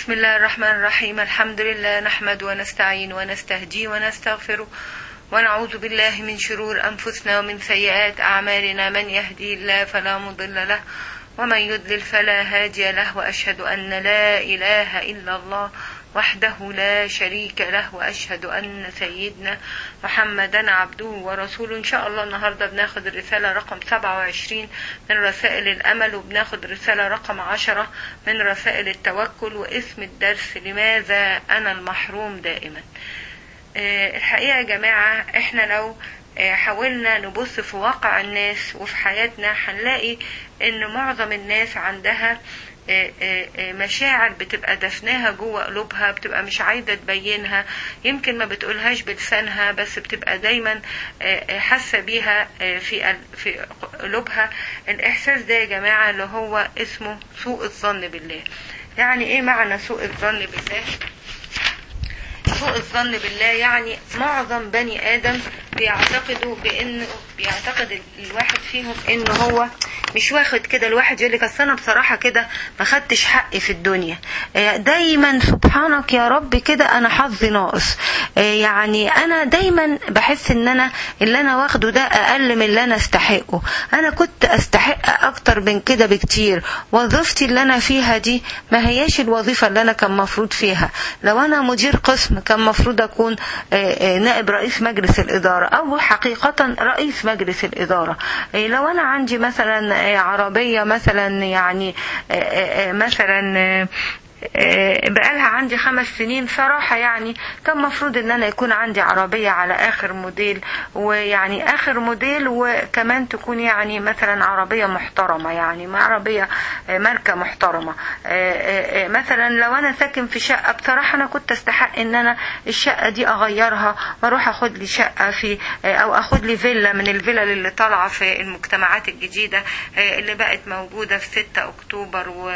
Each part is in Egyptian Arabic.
بسم الله الرحمن الرحيم الحمد لله نحمد ونستعين ونستهدي ونستغفر ونعوذ بالله من شرور أنفسنا ومن سيئات أعمالنا من يهدي الله فلا مضل له ومن يضلل فلا هادي له وأشهد أن لا إله إلا الله وحده لا شريك له وأشهد أن سيدنا محمدا عبده ورسوله إن شاء الله النهاردة بناخد الرسالة رقم 27 من رسائل الأمل وبناخد رسالة رقم 10 من رسائل التوكل واسم الدرس لماذا أنا المحروم دائما آه، الحقيقة يا جماعة احنا لو آه، حاولنا نبص في واقع الناس وفي حياتنا هنلاقي ان معظم الناس عندها آه، آه، آه، مشاعر بتبقى دفناها جوه قلوبها بتبقى مش عايزة تبينها يمكن ما بتقولهاش بلسانها بس بتبقى دايما آه، آه، حاسة بيها آه، في ال- في قلوبها الإحساس ده يا جماعة اللي هو اسمه سوء الظن بالله يعني ايه معنى سوء الظن بالله سوء الظن بالله يعني معظم بني ادم بيعتقدوا بانه بيعتقد الواحد فيهم انه هو مش واخد كده الواحد يقول لك اصل انا بصراحه كده ما خدتش حقي في الدنيا آه، دايما سبحانك يا رب كده انا حظي ناقص آه، يعني انا دايما بحس ان انا اللي انا واخده ده اقل من اللي انا استحقه انا كنت استحق اكتر من كده بكتير وظيفتي اللي انا فيها دي ما هياش الوظيفه اللي انا كان مفروض فيها لو انا مدير قسم كان مفروض اكون آه، آه، نائب رئيس مجلس الاداره او حقيقه رئيس مجلس الاداره آه، لو انا عندي مثلا آه، عربيه مثلا يعني آه، آه، آه، مثلا آه، آه، بقالها عندي خمس سنين صراحة يعني كان مفروض ان انا يكون عندي عربية على اخر موديل ويعني اخر موديل وكمان تكون يعني مثلا عربية محترمة يعني ما عربية آه، ماركة محترمة آه، آه، آه، مثلا لو انا ساكن في شقة بصراحة انا كنت استحق ان انا الشقة دي اغيرها واروح اخد لي شقة في آه، او اخد لي فيلا من الفلل اللي طالعة في المجتمعات الجديدة آه، اللي بقت موجودة في 6 اكتوبر و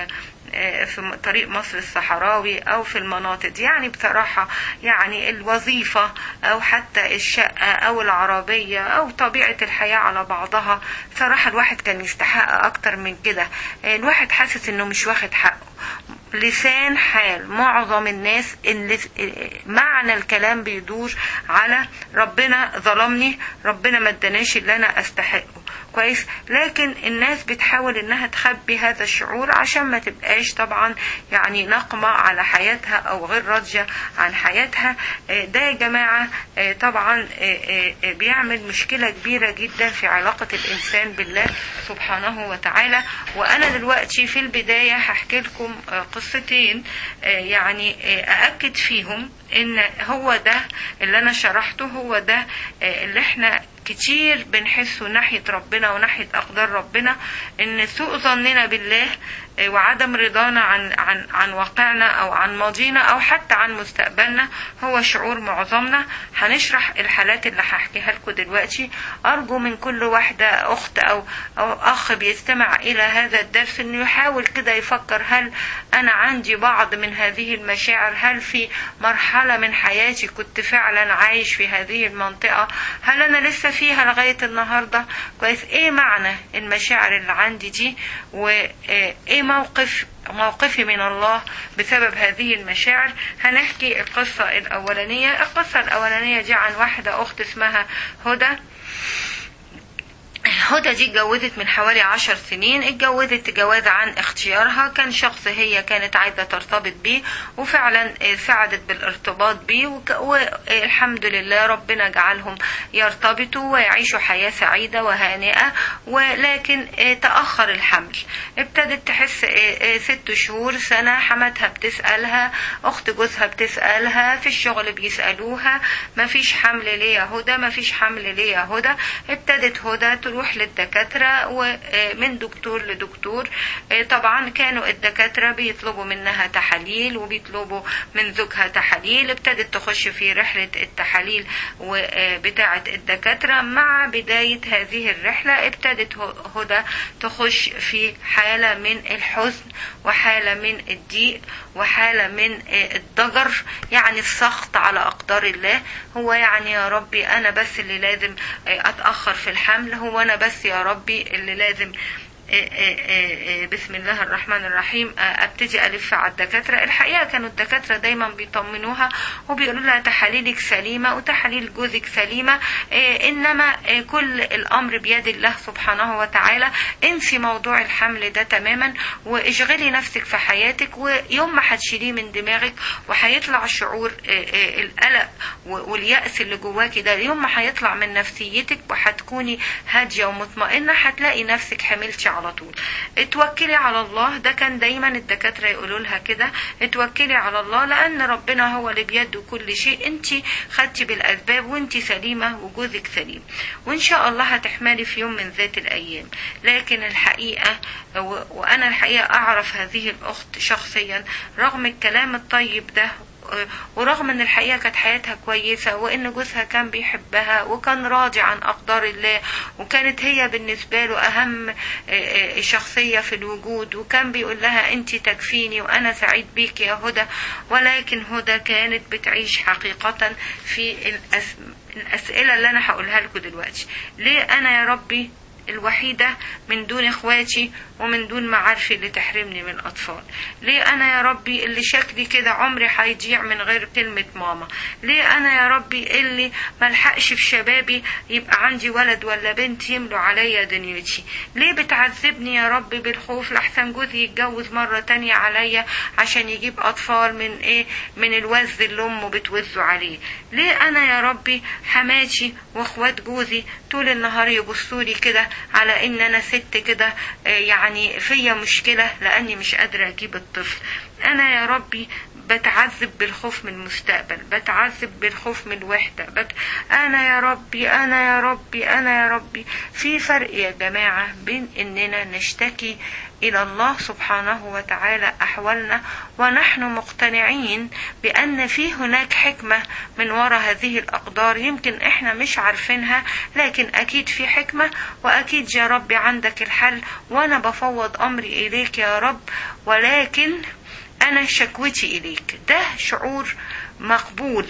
في طريق مصر الصحراوي او في المناطق دي يعني بصراحة يعني الوظيفة او حتى الشقة او العربية او طبيعة الحياة على بعضها صراحة الواحد كان يستحق اكتر من كده الواحد حاسس انه مش واخد حقه لسان حال معظم الناس اللي معنى الكلام بيدور على ربنا ظلمني ربنا ما ادانيش اللي انا استحقه كويس لكن الناس بتحاول انها تخبي هذا الشعور عشان ما تبقاش طبعا يعني نقمة على حياتها او غير راضية عن حياتها آه، ده يا جماعة آه، طبعا آه، آه، بيعمل مشكلة كبيرة جدا في علاقة الانسان بالله سبحانه وتعالى وانا دلوقتي في البداية هحكي لكم آه، قصتين آه، يعني آه، اأكد فيهم ان هو ده اللي انا شرحته هو ده آه، اللي احنا كتير بنحسه ناحية ربنا وناحية أقدار ربنا إن سوء ظننا بالله آه، وعدم رضانا عن عن عن واقعنا أو عن ماضينا أو حتى عن مستقبلنا هو شعور معظمنا هنشرح الحالات اللي هحكيها لكم دلوقتي أرجو من كل واحدة أخت أو أو أخ بيستمع إلى هذا الدرس إنه يحاول كده يفكر هل أنا عندي بعض من هذه المشاعر هل في مرحلة من حياتي كنت فعلا عايش في هذه المنطقة هل أنا لسه فيها لغاية النهاردة كويس إيه معنى المشاعر اللي عندي دي وإيه موقف موقفي من الله بسبب هذه المشاعر هنحكي القصة الأولانية القصة الأولانية دي عن واحدة أخت اسمها هدى هدى دي اتجوزت من حوالي عشر سنين اتجوزت جواز عن اختيارها كان شخص هي كانت عايزة ترتبط بيه وفعلا سعدت بالارتباط بيه وك- والحمد لله ربنا جعلهم يرتبطوا ويعيشوا حياة سعيدة وهانئة ولكن تأخر الحمل ابتدت تحس ست شهور سنة حماتها بتسألها أخت جوزها بتسألها في الشغل بيسألوها مفيش حمل ليه يا هدى مفيش حمل ليه يا هدى ابتدت هدى تروح للدكاترة ومن دكتور لدكتور طبعا كانوا الدكاترة بيطلبوا منها تحاليل وبيطلبوا من زوجها تحاليل ابتدت تخش في رحلة التحاليل بتاعة الدكاترة مع بداية هذه الرحلة ابتدت هدى تخش في حالة من الحزن وحالة من الضيق وحالة من الضجر يعني السخط على أقدار الله هو يعني يا ربي أنا بس اللي لازم أتأخر في الحمل هو أنا بس يا ربي اللي لازم بسم الله الرحمن الرحيم ابتدي الف على الدكاتره الحقيقه كانوا الدكاتره دايما بيطمنوها وبيقولوا لها تحاليلك سليمه وتحاليل جوزك سليمه انما كل الامر بيد الله سبحانه وتعالى انسي موضوع الحمل ده تماما واشغلي نفسك في حياتك ويوم ما هتشيليه من دماغك وهيطلع شعور القلق واليأس اللي جواكي ده يوم ما هيطلع من نفسيتك وهتكوني هاديه ومطمئنه هتلاقي نفسك حملتي على طول اتوكلي على الله ده كان دايما الدكاتره يقولوا لها كده اتوكلي على الله لان ربنا هو اللي بيده كل شيء انت خدتي بالاسباب وانت سليمه وجوزك سليم وان شاء الله هتحملي في يوم من ذات الايام لكن الحقيقه وانا الحقيقه اعرف هذه الاخت شخصيا رغم الكلام الطيب ده ورغم ان الحقيقه كانت حياتها كويسه وان جوزها كان بيحبها وكان راضي عن اقدار الله وكانت هي بالنسبه له اهم شخصيه في الوجود وكان بيقول لها انت تكفيني وانا سعيد بيك يا هدى ولكن هدى كانت بتعيش حقيقه في الاسئله اللي انا هقولها لكم دلوقتي ليه انا يا ربي الوحيدة من دون اخواتي ومن دون معارفي اللي تحرمني من اطفال ليه انا يا ربي اللي شكلي كده عمري هيضيع من غير كلمة ماما ليه انا يا ربي اللي ملحقش في شبابي يبقى عندي ولد ولا بنت يملوا عليا دنيتي ليه بتعذبني يا ربي بالخوف لحسن جوزي يتجوز مرة تانية عليا عشان يجيب اطفال من ايه من الوز اللي امه بتوزه عليه ليه انا يا ربي حماتي واخوات جوزي طول النهار يبصولي كده على ان انا ست كده يعني فيا مشكلة لاني مش قادرة اجيب الطفل انا يا ربي بتعذب بالخوف من المستقبل بتعذب بالخوف من الوحدة بت... أنا يا ربي أنا يا ربي أنا يا ربي في فرق يا جماعة بين إننا نشتكي إلى الله سبحانه وتعالى أحوالنا ونحن مقتنعين بأن في هناك حكمة من وراء هذه الأقدار يمكن إحنا مش عارفينها لكن أكيد في حكمة وأكيد يا ربي عندك الحل وأنا بفوض أمري إليك يا رب ولكن أنا شكوتي إليك ده شعور مقبول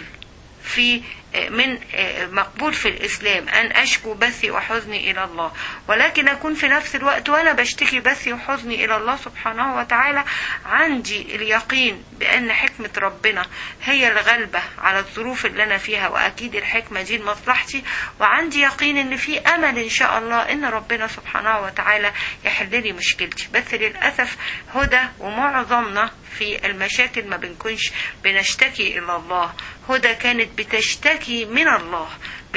في من مقبول في الإسلام أن أشكو بثي وحزني إلى الله ولكن أكون في نفس الوقت وأنا بشتكي بثي وحزني إلى الله سبحانه وتعالى عندي اليقين بأن حكمة ربنا هي الغلبة على الظروف اللي أنا فيها وأكيد الحكمة دي لمصلحتي وعندي يقين إن في أمل إن شاء الله إن ربنا سبحانه وتعالى يحل لي مشكلتي بس للأسف هدى ومعظمنا في المشاكل ما بنكونش بنشتكي إلى الله هدى كانت بتشتكي من الله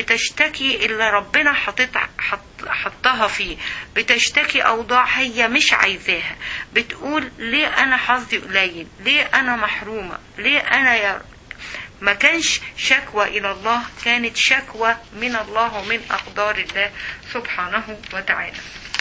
بتشتكي اللي ربنا حطت حط حطها فيه بتشتكي اوضاع هي مش عايزاها بتقول ليه انا حظي قليل ليه انا محرومه ليه انا يا ما كانش شكوى الى الله كانت شكوى من الله ومن اقدار الله سبحانه وتعالى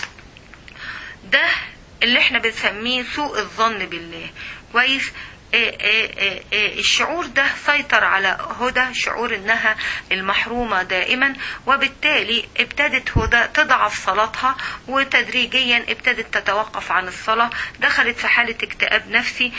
ده اللي احنا بنسميه سوء الظن بالله كويس إيه إيه إيه الشعور ده سيطر على هدى شعور انها المحرومة دائما وبالتالي ابتدت هدى تضعف صلاتها وتدريجيا ابتدت تتوقف عن الصلاة دخلت في حالة اكتئاب نفسي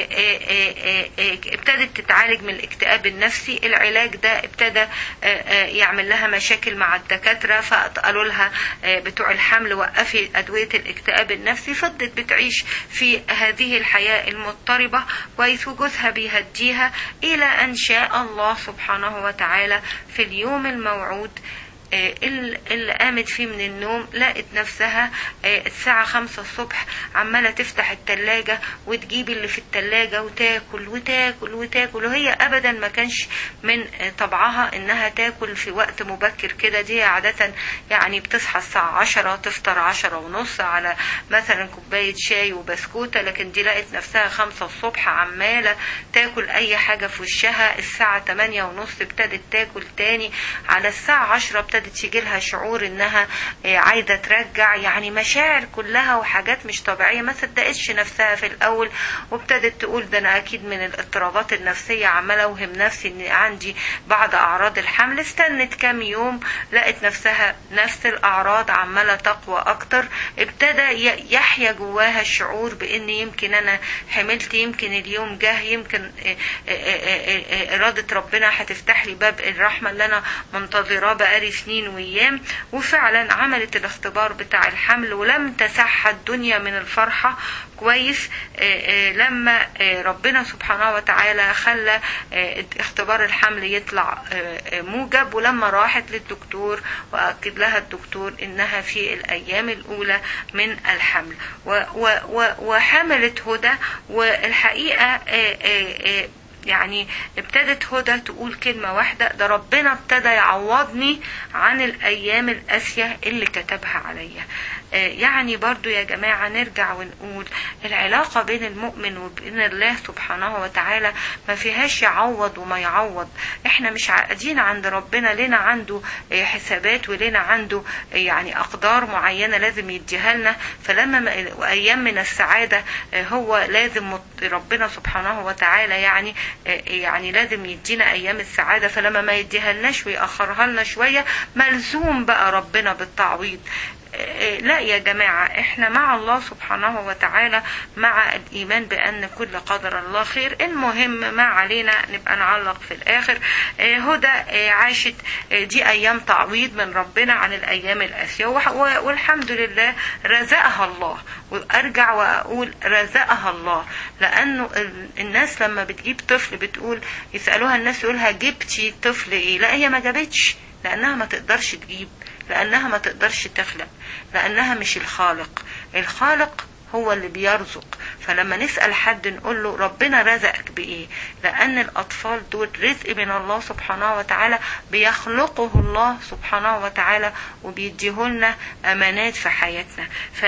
ابتدت تتعالج من الاكتئاب النفسي العلاج ده ابتدى يعمل لها مشاكل مع الدكاترة فقالوا لها بتوع الحمل وقفي ادوية الاكتئاب النفسي فضلت بتعيش في هذه الحياة المضطربة كويس وجوزها بيهديها إلى أن شاء الله سبحانه وتعالى في اليوم الموعود اللي قامت فيه من النوم لقت نفسها الساعة خمسة الصبح عمالة تفتح التلاجة وتجيب اللي في التلاجة وتاكل وتاكل وتاكل وهي أبدا ما كانش من طبعها إنها تاكل في وقت مبكر كده دي عادة يعني بتصحى الساعة عشرة تفطر عشرة ونص على مثلا كوباية شاي وبسكوتة لكن دي لقت نفسها خمسة الصبح عمالة تاكل أي حاجة في وشها الساعة تمانية ونص ابتدت تاكل تاني على الساعة عشرة ابتدت تيجي لها شعور انها عايزه ترجع يعني مشاعر كلها وحاجات مش طبيعيه ما صدقتش نفسها في الاول وابتدت تقول ده انا اكيد من الاضطرابات النفسيه عماله اوهم نفسي ان عندي بعض اعراض الحمل استنت كام يوم لقت نفسها نفس الاعراض عماله تقوى اكتر ابتدى يحيا جواها الشعور بان يمكن انا حملت يمكن اليوم جه يمكن اراده ربنا هتفتح لي باب الرحمه اللي انا منتظراه بقالي سنين سنين وايام وفعلا عملت الاختبار بتاع الحمل ولم تسعها الدنيا من الفرحة كويس لما ربنا سبحانه وتعالى خلى اختبار الحمل يطلع موجب ولما راحت للدكتور واكد لها الدكتور انها في الايام الاولى من الحمل وحملت هدى والحقيقه يعني ابتدت هدى تقول كلمة واحدة ده ربنا ابتدى يعوضني عن الأيام القاسية اللي كتبها عليا يعني برضو يا جماعة نرجع ونقول العلاقة بين المؤمن وبين الله سبحانه وتعالى ما فيهاش يعوض وما يعوض احنا مش قاعدين عند ربنا لنا عنده حسابات ولنا عنده يعني أقدار معينة لازم يديها لنا فلما أيام من السعادة هو لازم ربنا سبحانه وتعالى يعني يعني لازم يدينا أيام السعادة فلما ما يديها لناش ويأخرها لنا شوية ملزوم بقى ربنا بالتعويض لا يا جماعة احنا مع الله سبحانه وتعالى مع الايمان بان كل قدر الله خير المهم ما علينا نبقى نعلق في الاخر هدى عاشت دي ايام تعويض من ربنا عن الايام القاسية والحمد لله رزقها الله وارجع واقول رزقها الله لانه الناس لما بتجيب طفل بتقول يسالوها الناس يقولها جبتي طفل ايه لا هي ما جابتش لانها ما تقدرش تجيب لأنها ما تقدرش تخلق لأنها مش الخالق الخالق هو اللي بيرزق فلما نسأل حد نقول له ربنا رزقك بإيه لأن الأطفال دول رزق من الله سبحانه وتعالى بيخلقه الله سبحانه وتعالى وبيديهولنا أمانات في حياتنا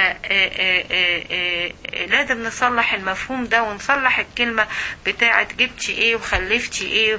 فلازم نصلح المفهوم ده ونصلح الكلمة بتاعت جبتي ايه وخلفتي ايه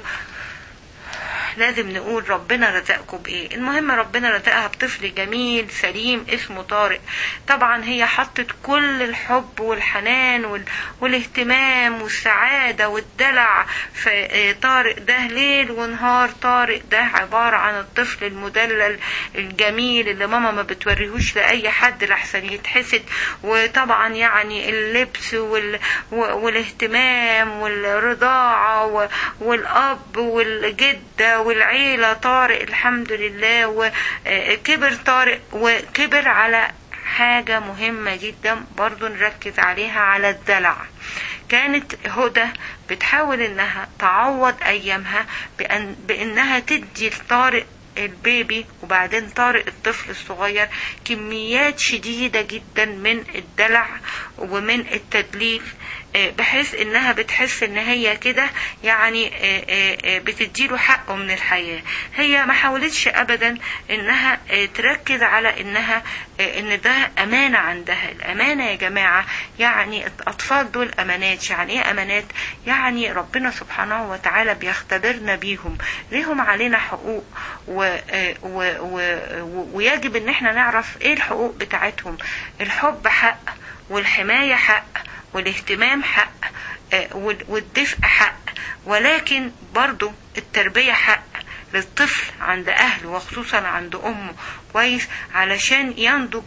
لازم نقول ربنا رزقكم بايه المهم ربنا رزقها بطفل جميل سليم اسمه طارق طبعا هي حطت كل الحب والحنان وال... والاهتمام والسعادة والدلع في طارق ده ليل ونهار طارق ده عبارة عن الطفل المدلل الجميل اللي ماما ما بتوريهوش لأي حد لحسن يتحسد وطبعا يعني اللبس وال... والاهتمام والرضاعة والأب والجدة والعيلة طارق الحمد لله وكبر طارق وكبر على حاجة مهمة جدا برضو نركز عليها على الدلع كانت هدى بتحاول انها تعوض ايامها بأن بانها تدي لطارق البيبي وبعدين طارق الطفل الصغير كميات شديدة جدا من الدلع ومن التدليل بحيث انها بتحس ان هي كده يعني بتديله حقه من الحياة هي ما حاولتش ابدا انها تركز على انها ان ده امانة عندها الامانة يا جماعة يعني الاطفال دول امانات يعني ايه امانات يعني ربنا سبحانه وتعالى بيختبرنا بيهم ليهم علينا حقوق و و و ويجب ان احنا نعرف ايه الحقوق بتاعتهم الحب حق والحماية حق والاهتمام حق والدفء حق ولكن برضو التربية حق للطفل عند أهله وخصوصا عند أمه كويس علشان ينضج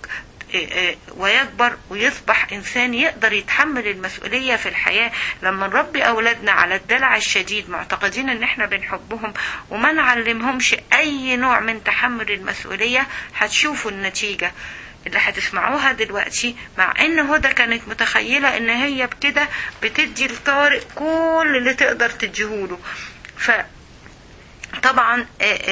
ويكبر ويصبح إنسان يقدر يتحمل المسؤولية في الحياة لما نربي أولادنا على الدلع الشديد معتقدين إن إحنا بنحبهم وما نعلمهمش أي نوع من تحمل المسؤولية هتشوفوا النتيجة اللي هتسمعوها دلوقتي مع ان هدى كانت متخيلة ان هي بكده بتدي لطارق كل اللي تقدر تديهوله ف طبعا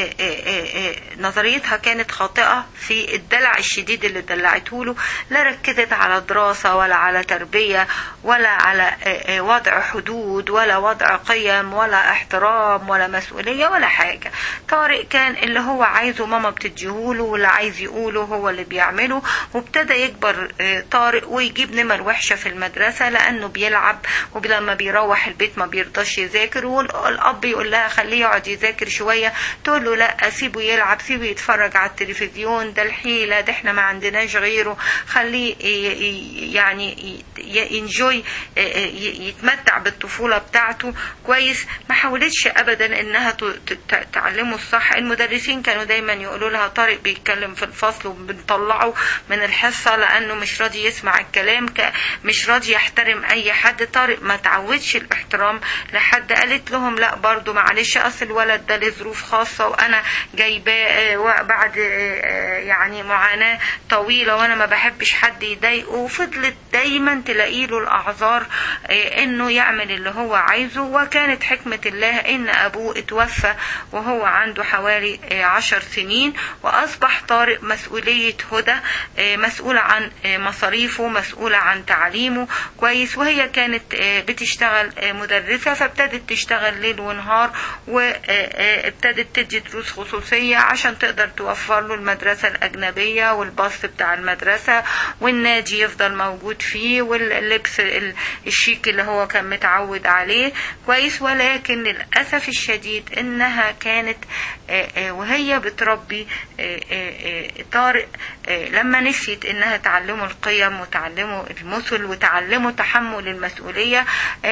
نظريتها كانت خاطئة في الدلع الشديد اللي دلعته له لا ركزت على دراسة ولا على تربية ولا على وضع حدود ولا وضع قيم ولا احترام ولا مسؤولية ولا حاجة طارق كان اللي هو عايزه ماما بتديهوله واللي عايز يقوله هو اللي بيعمله وابتدى يكبر طارق ويجيب نمر وحشة في المدرسة لأنه بيلعب ولما بيروح البيت ما بيرضاش يذاكر والأب يقول لها خليه يقعد يذاكر شوية تقول له لا سيبه يلعب سيبه يتفرج على التلفزيون ده الحيلة ده احنا ما عندناش غيره خليه يعني ينجوي يتمتع بالطفولة بتاعته كويس ما حاولتش ابدا انها تعلمه الصح المدرسين كانوا دايما يقولوا لها طارق بيتكلم في الفصل وبنطلعه من الحصة لانه مش راضي يسمع الكلام مش راضي يحترم اي حد طارق ما تعودش الاحترام لحد قالت لهم لا برضو معلش اصل الولد ده ليه ظروف خاصة وأنا جايباه بعد يعني معاناة طويلة وأنا ما بحبش حد يضايقه وفضلت دايما تلاقي له الأعذار إنه يعمل اللي هو عايزه وكانت حكمة الله إن أبوه اتوفى وهو عنده حوالي عشر سنين وأصبح طارق مسؤولية هدى مسؤولة عن مصاريفه مسؤولة عن تعليمه كويس وهي كانت بتشتغل مدرسة فابتدت تشتغل ليل ونهار وابتدت تدي دروس خصوصية عشان تقدر توفر له المدرسة الأجنبية والباص بتاع المدرسة والنادي يفضل موجود فيه واللبس الشيك اللي هو كان متعود عليه كويس ولكن للأسف الشديد إنها كانت وهي بتربي طارق لما نسيت إنها تعلمه القيم وتعلمه المثل وتعلمه تحمل المسؤولية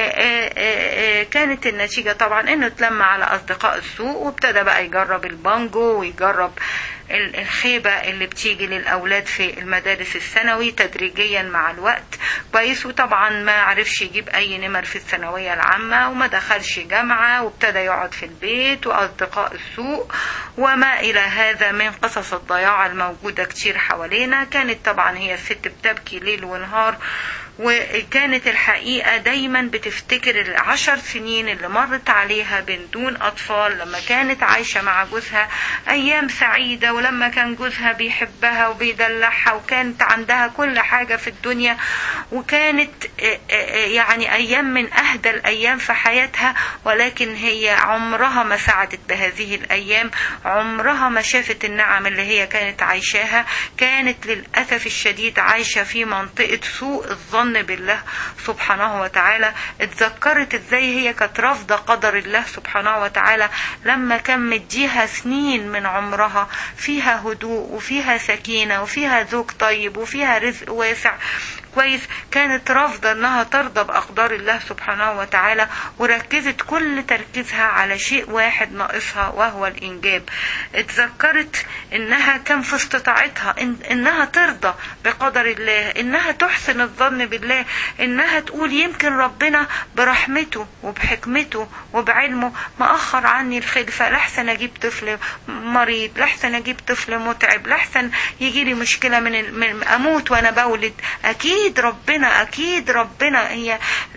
كانت النتيجة طبعا إنه اتلم على أصدقاء السوق وابتدى بقى يجرب البانجو ويجرب الخيبة اللي بتيجي للأولاد في المدارس الثانوي تدريجيا مع الوقت كويس وطبعا ما عرفش يجيب أي نمر في الثانوية العامة وما دخلش جامعة وابتدى يقعد في البيت وأصدقاء السوق وما إلى هذا من قصص الضياع الموجودة كتير حوالينا كانت طبعا هي الست بتبكي ليل ونهار وكانت الحقيقة دايما بتفتكر العشر سنين اللي مرت عليها بين دون أطفال لما كانت عايشة مع جوزها أيام سعيدة ولما كان جوزها بيحبها وبيدلعها وكانت عندها كل حاجة في الدنيا وكانت يعني أيام من أهدى الأيام في حياتها ولكن هي عمرها ما سعدت بهذه الأيام عمرها ما شافت النعم اللي هي كانت عايشاها كانت للأسف الشديد عايشة في منطقة سوء الظن الظن بالله سبحانه وتعالى اتذكرت ازاي هي كانت رافضة قدر الله سبحانه وتعالى لما كان مديها سنين من عمرها فيها هدوء وفيها سكينة وفيها زوج طيب وفيها رزق واسع كويس كانت رافضة انها ترضى باقدار الله سبحانه وتعالى وركزت كل تركيزها على شيء واحد ناقصها وهو الانجاب اتذكرت انها كان في استطاعتها إن انها ترضى بقدر الله انها تحسن الظن بالله انها تقول يمكن ربنا برحمته وبحكمته وبعلمه مأخر عني الخلفة لحسن اجيب طفل مريض لحسن اجيب طفل متعب لحسن يجي لي مشكلة من, من اموت وانا بولد اكيد اكيد ربنا اكيد ربنا هي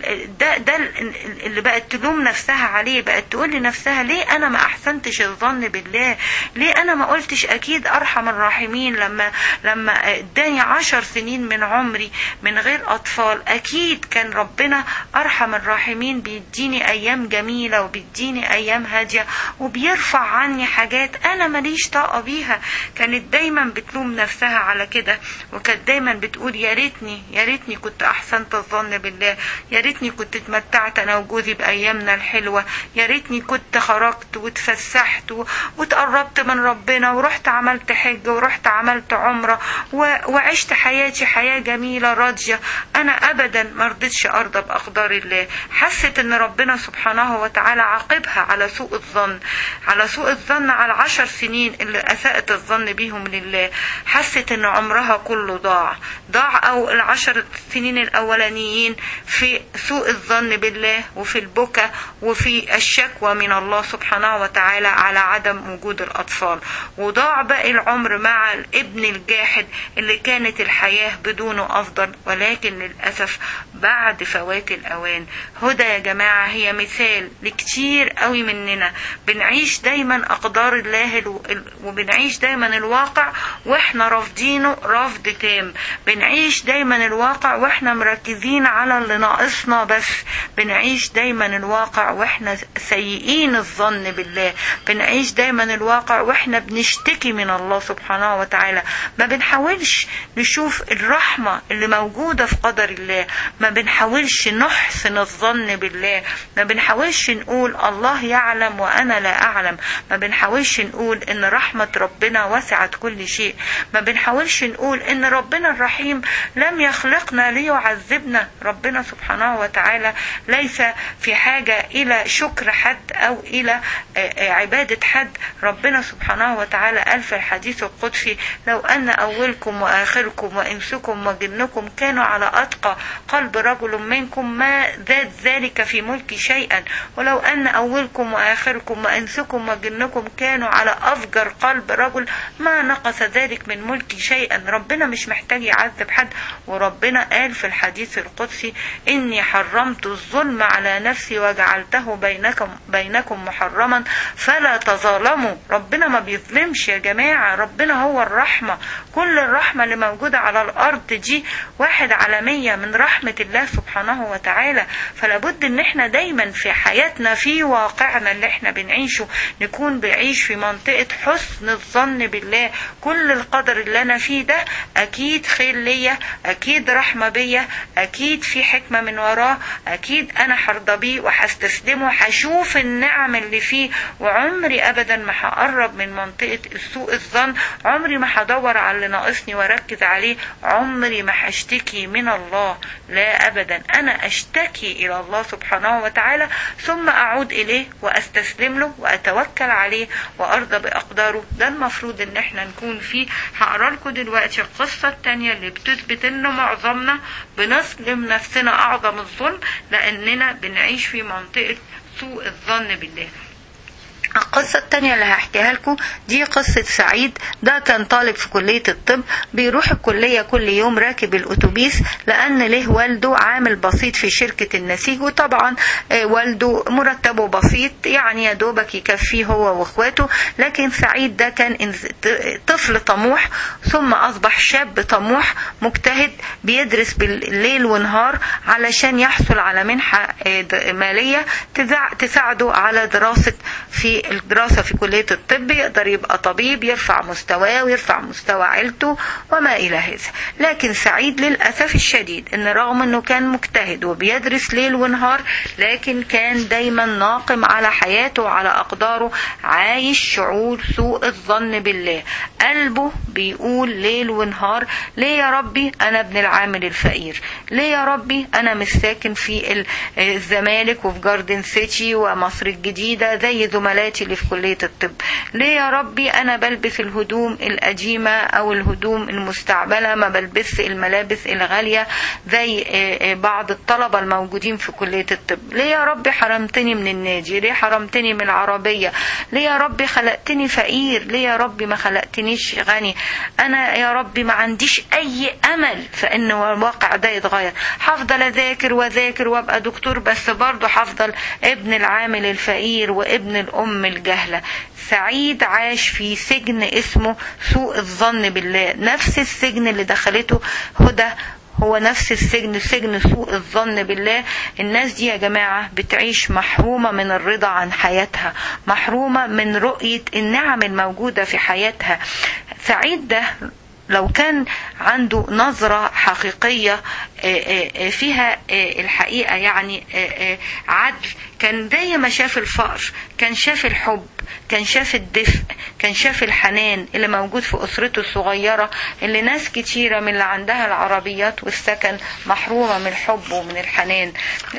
ده ده اللي بقت تلوم نفسها عليه بقت تقول لنفسها ليه انا ما احسنتش الظن بالله ليه انا ما قلتش اكيد ارحم الراحمين لما لما اداني عشر سنين من عمري من غير اطفال اكيد كان ربنا ارحم الراحمين بيديني ايام جميله وبيديني ايام هاديه وبيرفع عني حاجات انا ماليش طاقه بيها كانت دايما بتلوم نفسها على كده وكانت دايما بتقول يا ريتني يا ريتني كنت احسنت الظن بالله يا ريتني كنت اتمتعت انا وجوزي بايامنا الحلوه يا ريتني كنت خرجت واتفسحت وتقربت من ربنا ورحت عملت حج ورحت عملت عمره وعشت حياتي حياه جميله راضيه انا ابدا ما رضيتش ارضى باقدار الله حست ان ربنا سبحانه وتعالى عاقبها على سوء الظن على سوء الظن على العشر سنين اللي اساءت الظن بيهم لله حست ان عمرها كله ضاع ضاع او العشر السنين الأولانيين في سوء الظن بالله وفي البكاء وفي الشكوى من الله سبحانه وتعالى على عدم وجود الأطفال وضاع باقي العمر مع الابن الجاحد اللي كانت الحياة بدونه أفضل ولكن للأسف بعد فوات الأوان هدى يا جماعة هي مثال لكتير قوي مننا بنعيش دايما أقدار الله وبنعيش دايما الواقع واحنا رافضينه رفض تام بنعيش دايما الواقع واحنا مركزين على اللي ناقصنا بس بنعيش دايما الواقع واحنا سيئين الظن بالله بنعيش دايما الواقع واحنا بنشتكي من الله سبحانه وتعالى ما بنحاولش نشوف الرحمة اللي موجودة في قدر الله ما بنحاولش نحسن الظن بالله ما بنحاولش نقول الله يعلم وانا لا اعلم ما بنحاولش نقول ان رحمة ربنا وسعت كل شيء ما بنحاولش نقول ان ربنا الرحيم لم يخلق يخلقنا ليعذبنا ربنا سبحانه وتعالى ليس في حاجة إلى شكر حد أو إلى عبادة حد ربنا سبحانه وتعالى قال في الحديث القدسي لو أن أولكم وآخركم وإنسكم وجنكم كانوا على أتقى قلب رجل منكم ما زاد ذلك في ملكي شيئا ولو أن أولكم وآخركم وإنسكم وجنكم كانوا على أفجر قلب رجل ما نقص ذلك من ملكي شيئا ربنا مش محتاج يعذب حد وربنا قال في الحديث القدسي إني حرمت الظلم على نفسي وجعلته بينكم بينكم محرما فلا تظالموا ربنا ما بيظلمش يا جماعة ربنا هو الرحمة كل الرحمة اللي موجودة على الأرض دي واحد على مية من رحمة الله سبحانه وتعالى فلابد ان احنا دايما في حياتنا في واقعنا اللي احنا بنعيشه نكون بعيش في منطقة حسن الظن بالله كل القدر اللي انا فيه ده اكيد خير ليا اكيد رحمة بيا اكيد في حكمة من وراه اكيد انا هرضى بيه وهستسلمه هشوف النعم اللي فيه وعمري ابدا ما هقرب من منطقة سوء الظن عمري ما هدور على اللي ناقصني واركز عليه عمري ما هشتكي من الله لا ابدا انا اشتكي الى الله سبحانه وتعالى ثم اعود اليه واستسلم له واتوكل عليه وارضى باقداره ده المفروض ان احنا نكون فيه هقرا لكم دلوقتي القصه الثانيه اللي بتثبت ان معظمنا بنظلم نفسنا اعظم الظلم لاننا بنعيش في منطقه سوء الظن بالله القصة التانية اللي هحكيها لكم دي قصة سعيد ده كان طالب في كلية الطب بيروح الكلية كل يوم راكب الأتوبيس لأن له والده عامل بسيط في شركة النسيج وطبعا والده مرتبه بسيط يعني يا دوبك يكفيه هو واخواته لكن سعيد ده كان طفل طموح ثم أصبح شاب طموح مجتهد بيدرس بالليل ونهار علشان يحصل على منحة مالية تساعده على دراسة في الدراسة في كلية الطب يقدر يبقى طبيب يرفع مستواه ويرفع مستوى عيلته وما إلى هذا لكن سعيد للأسف الشديد أن رغم أنه كان مجتهد وبيدرس ليل ونهار لكن كان دايما ناقم على حياته وعلى أقداره عايش شعور سوء الظن بالله قلبه بيقول ليل ونهار ليه يا ربي أنا ابن العامل الفقير ليه يا ربي أنا مش ساكن في الزمالك وفي جاردن سيتي ومصر الجديدة زي زملاتي اللي في كلية الطب ليه يا ربي أنا بلبس الهدوم القديمة أو الهدوم المستعملة ما بلبس الملابس الغالية زي بعض الطلبة الموجودين في كلية الطب ليه يا ربي حرمتني من النادي ليه حرمتني من العربية ليه يا ربي خلقتني فقير ليه يا ربي ما خلقتنيش غني أنا يا ربي ما عنديش أي أمل في أن الواقع ده يتغير هفضل أذاكر وأذاكر وأبقى دكتور بس برضه هفضل ابن العامل الفقير وابن الأم الجهلة سعيد عاش في سجن اسمه سوء الظن بالله نفس السجن اللي دخلته هدى هو نفس السجن سجن سوء الظن بالله الناس دي يا جماعة بتعيش محرومة من الرضا عن حياتها محرومة من رؤية النعم الموجودة في حياتها سعيد ده لو كان عنده نظرة حقيقية فيها الحقيقة يعني عدل كان زي ما شاف الفقر كان شاف الحب كان شاف الدفء كان شاف الحنان اللي موجود في أسرته الصغيرة اللي ناس كتيرة من اللي عندها العربيات والسكن محرومة من الحب ومن الحنان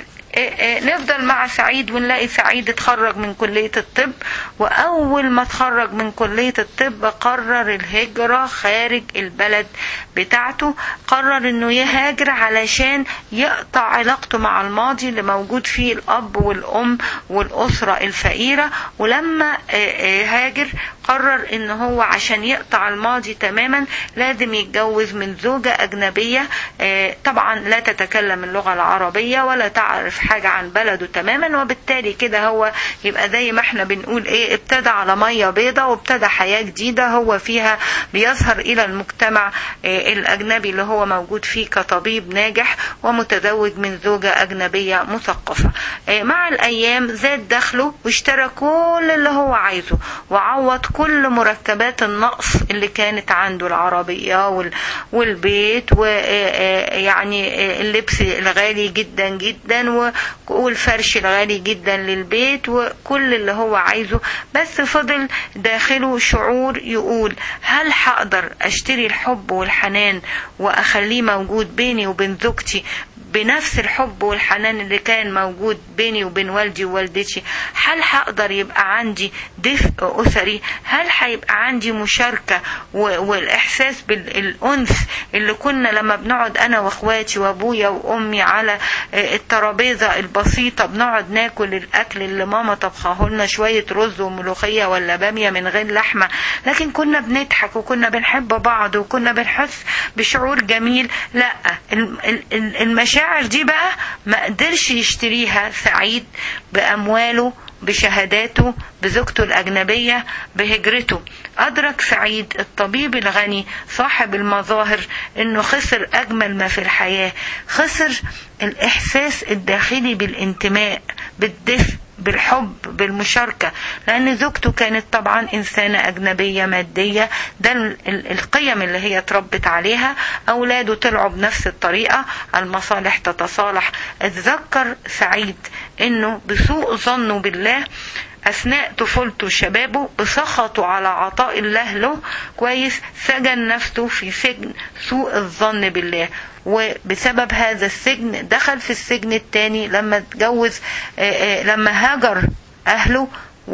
نفضل مع سعيد ونلاقي سعيد اتخرج من كلية الطب وأول ما اتخرج من كلية الطب قرر الهجرة خارج البلد بتاعته قرر انه يهاجر علشان يقطع علاقته مع الماضي اللي موجود فيه الأب والأم والأسرة الفقيرة ولما هاجر قرر ان هو عشان يقطع الماضي تماما لازم يتجوز من زوجة أجنبية طبعا لا تتكلم اللغة العربية ولا تعرف حاجة عن بلده تماما وبالتالي كده هو يبقى زي ما احنا بنقول ايه ابتدى على مية بيضة وابتدى حياة جديدة هو فيها بيظهر الى المجتمع الاجنبي اللي هو موجود فيه كطبيب ناجح ومتزوج من زوجة اجنبية مثقفة مع الايام زاد دخله واشترى كل اللي هو عايزه وعوض كل مركبات النقص اللي كانت عنده العربية وال- والبيت ويعني اللبس الغالي جدا جدا و- والفرش الغالي جدا للبيت وكل اللي هو عايزه بس فضل داخله شعور يقول هل هقدر اشتري الحب والحنان واخليه موجود بيني وبين زوجتي بنفس الحب والحنان اللي كان موجود بيني وبين والدي ووالدتي هل هقدر يبقى عندي دفء أسري هل هيبقى عندي مشاركة و- والإحساس بالأنس اللي كنا لما بنقعد أنا وأخواتي وأبويا وأمي على آه، الترابيزة البسيطة بنقعد ناكل الأكل اللي ماما طبخه لنا شوية رز وملوخية ولا بامية من غير لحمة لكن كنا بنضحك وكنا بنحب بعض وكنا بنحس بشعور جميل لا الم- ال- ال- المشاعر دي بقى ما قدرش يشتريها سعيد بأمواله بشهاداته بزوجته الأجنبية بهجرته أدرك سعيد الطبيب الغني صاحب المظاهر إنه خسر أجمل ما في الحياة خسر الإحساس الداخلي بالانتماء بالدفء بالحب بالمشاركة لأن زوجته كانت طبعا إنسانة أجنبية مادية ده ال- ال- القيم اللي هي اتربت عليها أولاده طلعوا بنفس الطريقة المصالح تتصالح اتذكر سعيد إنه بسوء ظنه بالله أثناء طفولته وشبابه بسخطه على عطاء الله له كويس سجن نفسه في سجن سوء الظن بالله وبسبب هذا السجن دخل في السجن التاني لما اتجوز آه، آه، لما هاجر أهله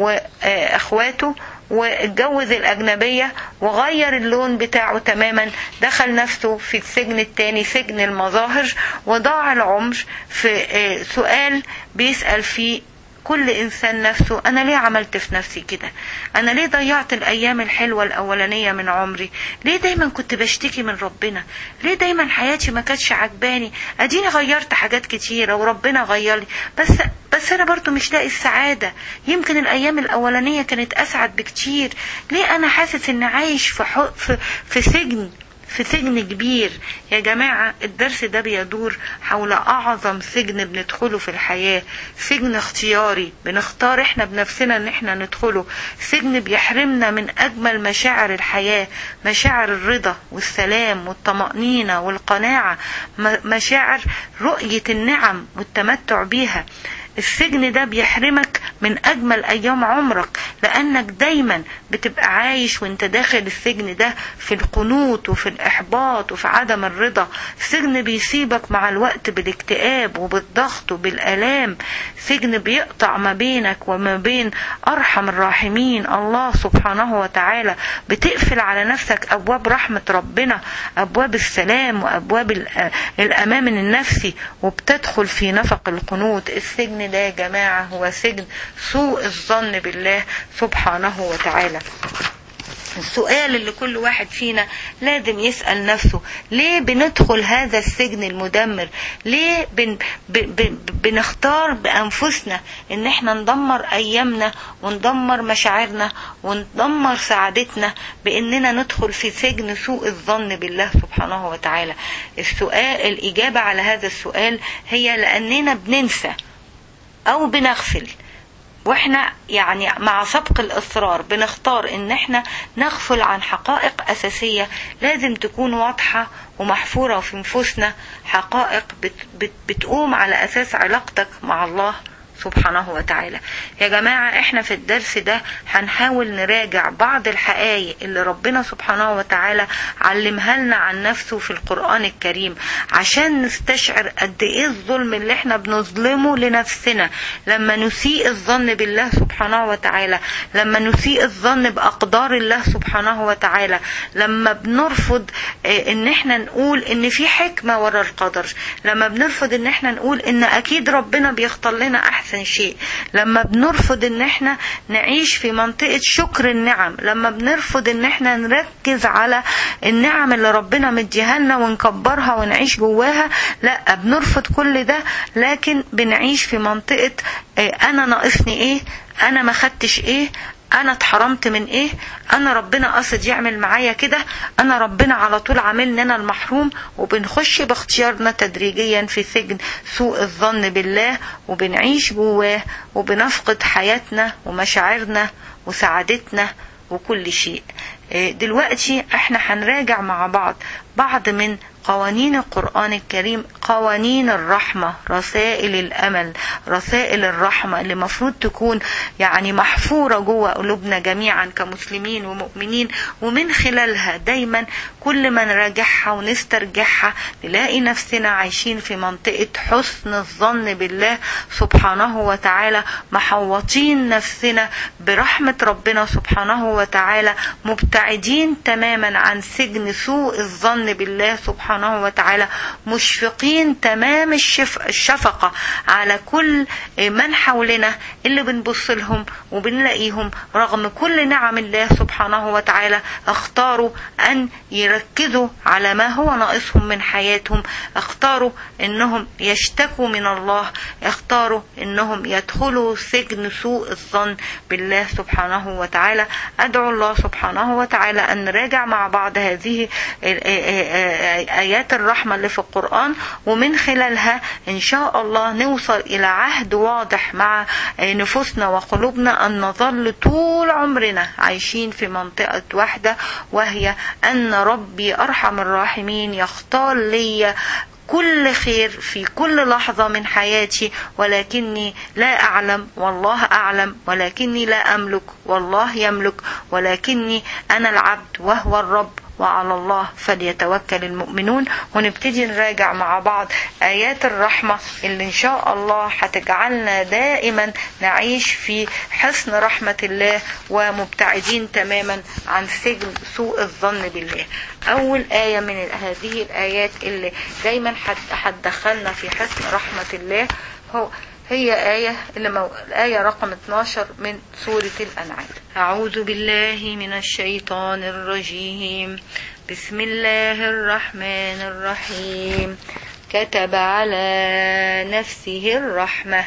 وأخواته واتجوز الأجنبية وغير اللون بتاعه تماما دخل نفسه في السجن التاني سجن المظاهر وضاع العمر في آه، سؤال بيسأل فيه كل انسان نفسه انا ليه عملت في نفسي كده انا ليه ضيعت الايام الحلوه الاولانيه من عمري ليه دايما كنت بشتكي من ربنا ليه دايما حياتي ما كانتش عجباني اديني غيرت حاجات كتيره وربنا غير لي بس بس انا برضو مش لاقي السعاده يمكن الايام الاولانيه كانت اسعد بكتير ليه انا حاسس اني عايش في حو... في, في سجن في سجن كبير يا جماعة الدرس ده بيدور حول أعظم سجن بندخله في الحياة سجن اختياري بنختار احنا بنفسنا ان احنا ندخله سجن بيحرمنا من أجمل مشاعر الحياة مشاعر الرضا والسلام والطمأنينة والقناعة م- مشاعر رؤية النعم والتمتع بيها السجن ده بيحرمك من أجمل أيام عمرك لأنك دايما بتبقى عايش وانت داخل السجن ده في القنوط وفي الإحباط وفي عدم الرضا سجن بيسيبك مع الوقت بالاكتئاب وبالضغط وبالآلام سجن بيقطع ما بينك وما بين أرحم الراحمين الله سبحانه وتعالى بتقفل على نفسك أبواب رحمة ربنا أبواب السلام وأبواب الأ- الأمان النفسي وبتدخل في نفق القنوط السجن ده يا جماعة هو سجن سوء الظن بالله سبحانه وتعالى السؤال اللي كل واحد فينا لازم يسأل نفسه ليه بندخل هذا السجن المدمر ليه بن ب ب بنختار بأنفسنا ان احنا ندمر ايامنا وندمر مشاعرنا وندمر سعادتنا باننا ندخل في سجن سوء الظن بالله سبحانه وتعالى السؤال الاجابة على هذا السؤال هي لاننا بننسى او بنغفل واحنا يعني مع سبق الاصرار بنختار ان احنا نغفل عن حقائق اساسيه لازم تكون واضحه ومحفوره في نفوسنا حقائق بت بت بتقوم على اساس علاقتك مع الله سبحانه وتعالى يا جماعة احنا في الدرس ده هنحاول نراجع بعض الحقائق اللي ربنا سبحانه وتعالى علمها لنا عن نفسه في القرآن الكريم عشان نستشعر قد ايه الظلم اللي احنا بنظلمه لنفسنا لما نسيء الظن بالله سبحانه وتعالى لما نسيء الظن بأقدار الله سبحانه وتعالى لما بنرفض اه ان احنا نقول ان في حكمة ورا القدر لما بنرفض ان احنا نقول ان اكيد ربنا بيختار لنا احسن احسن شيء لما بنرفض ان احنا نعيش في منطقة شكر النعم لما بنرفض ان احنا نركز على النعم اللي ربنا مديها لنا ونكبرها ونعيش جواها لا بنرفض كل ده لكن بنعيش في منطقة اه انا ناقصني ايه انا ما خدتش ايه انا اتحرمت من ايه انا ربنا قصد يعمل معايا كده انا ربنا على طول عاملني انا المحروم وبنخش باختيارنا تدريجيا في سجن سوء الظن بالله وبنعيش جواه وبنفقد حياتنا ومشاعرنا وسعادتنا وكل شيء آه، دلوقتي احنا هنراجع مع بعض بعض من قوانين القرآن الكريم قوانين الرحمة رسائل الأمل رسائل الرحمة اللي مفروض تكون يعني محفورة جوه قلوبنا جميعا كمسلمين ومؤمنين ومن خلالها دايما كل ما نراجعها ونسترجعها نلاقي نفسنا عايشين في منطقة حسن الظن بالله سبحانه وتعالى محوطين نفسنا برحمة ربنا سبحانه وتعالى مبتعدين تماما عن سجن سوء الظن بالله سبحانه وتعالى مشفقين تمام الشف... الشفقة على كل من حولنا اللي بنبص لهم وبنلاقيهم رغم كل نعم الله سبحانه وتعالى اختاروا أن يركزوا على ما هو ناقصهم من حياتهم اختاروا انهم يشتكوا من الله اختاروا انهم يدخلوا سجن سوء الظن بالله سبحانه وتعالى ادعو الله سبحانه وتعالى ان نراجع مع بعض هذه ايات الرحمه اللي في القران ومن خلالها ان شاء الله نوصل الى عهد واضح مع نفوسنا وقلوبنا ان نظل طول عمرنا عايشين في منطقه واحده وهي ان ربي ارحم الراحمين يختار لي كل خير في كل لحظة من حياتي ولكني لا أعلم والله أعلم ولكني لا أملك والله يملك ولكني أنا العبد وهو الرب وعلى الله فليتوكل المؤمنون ونبتدي نراجع مع بعض آيات الرحمة اللي إن شاء الله هتجعلنا دائما نعيش في حسن رحمة الله ومبتعدين تماما عن سجن سوء الظن بالله أول آية من هذه الآيات اللي دايما هتدخلنا في حسن رحمة الله هو هي آية اللي مو... الآية رقم 12 من سورة الأنعام أعوذ بالله من الشيطان الرجيم بسم الله الرحمن الرحيم كتب على نفسه الرحمة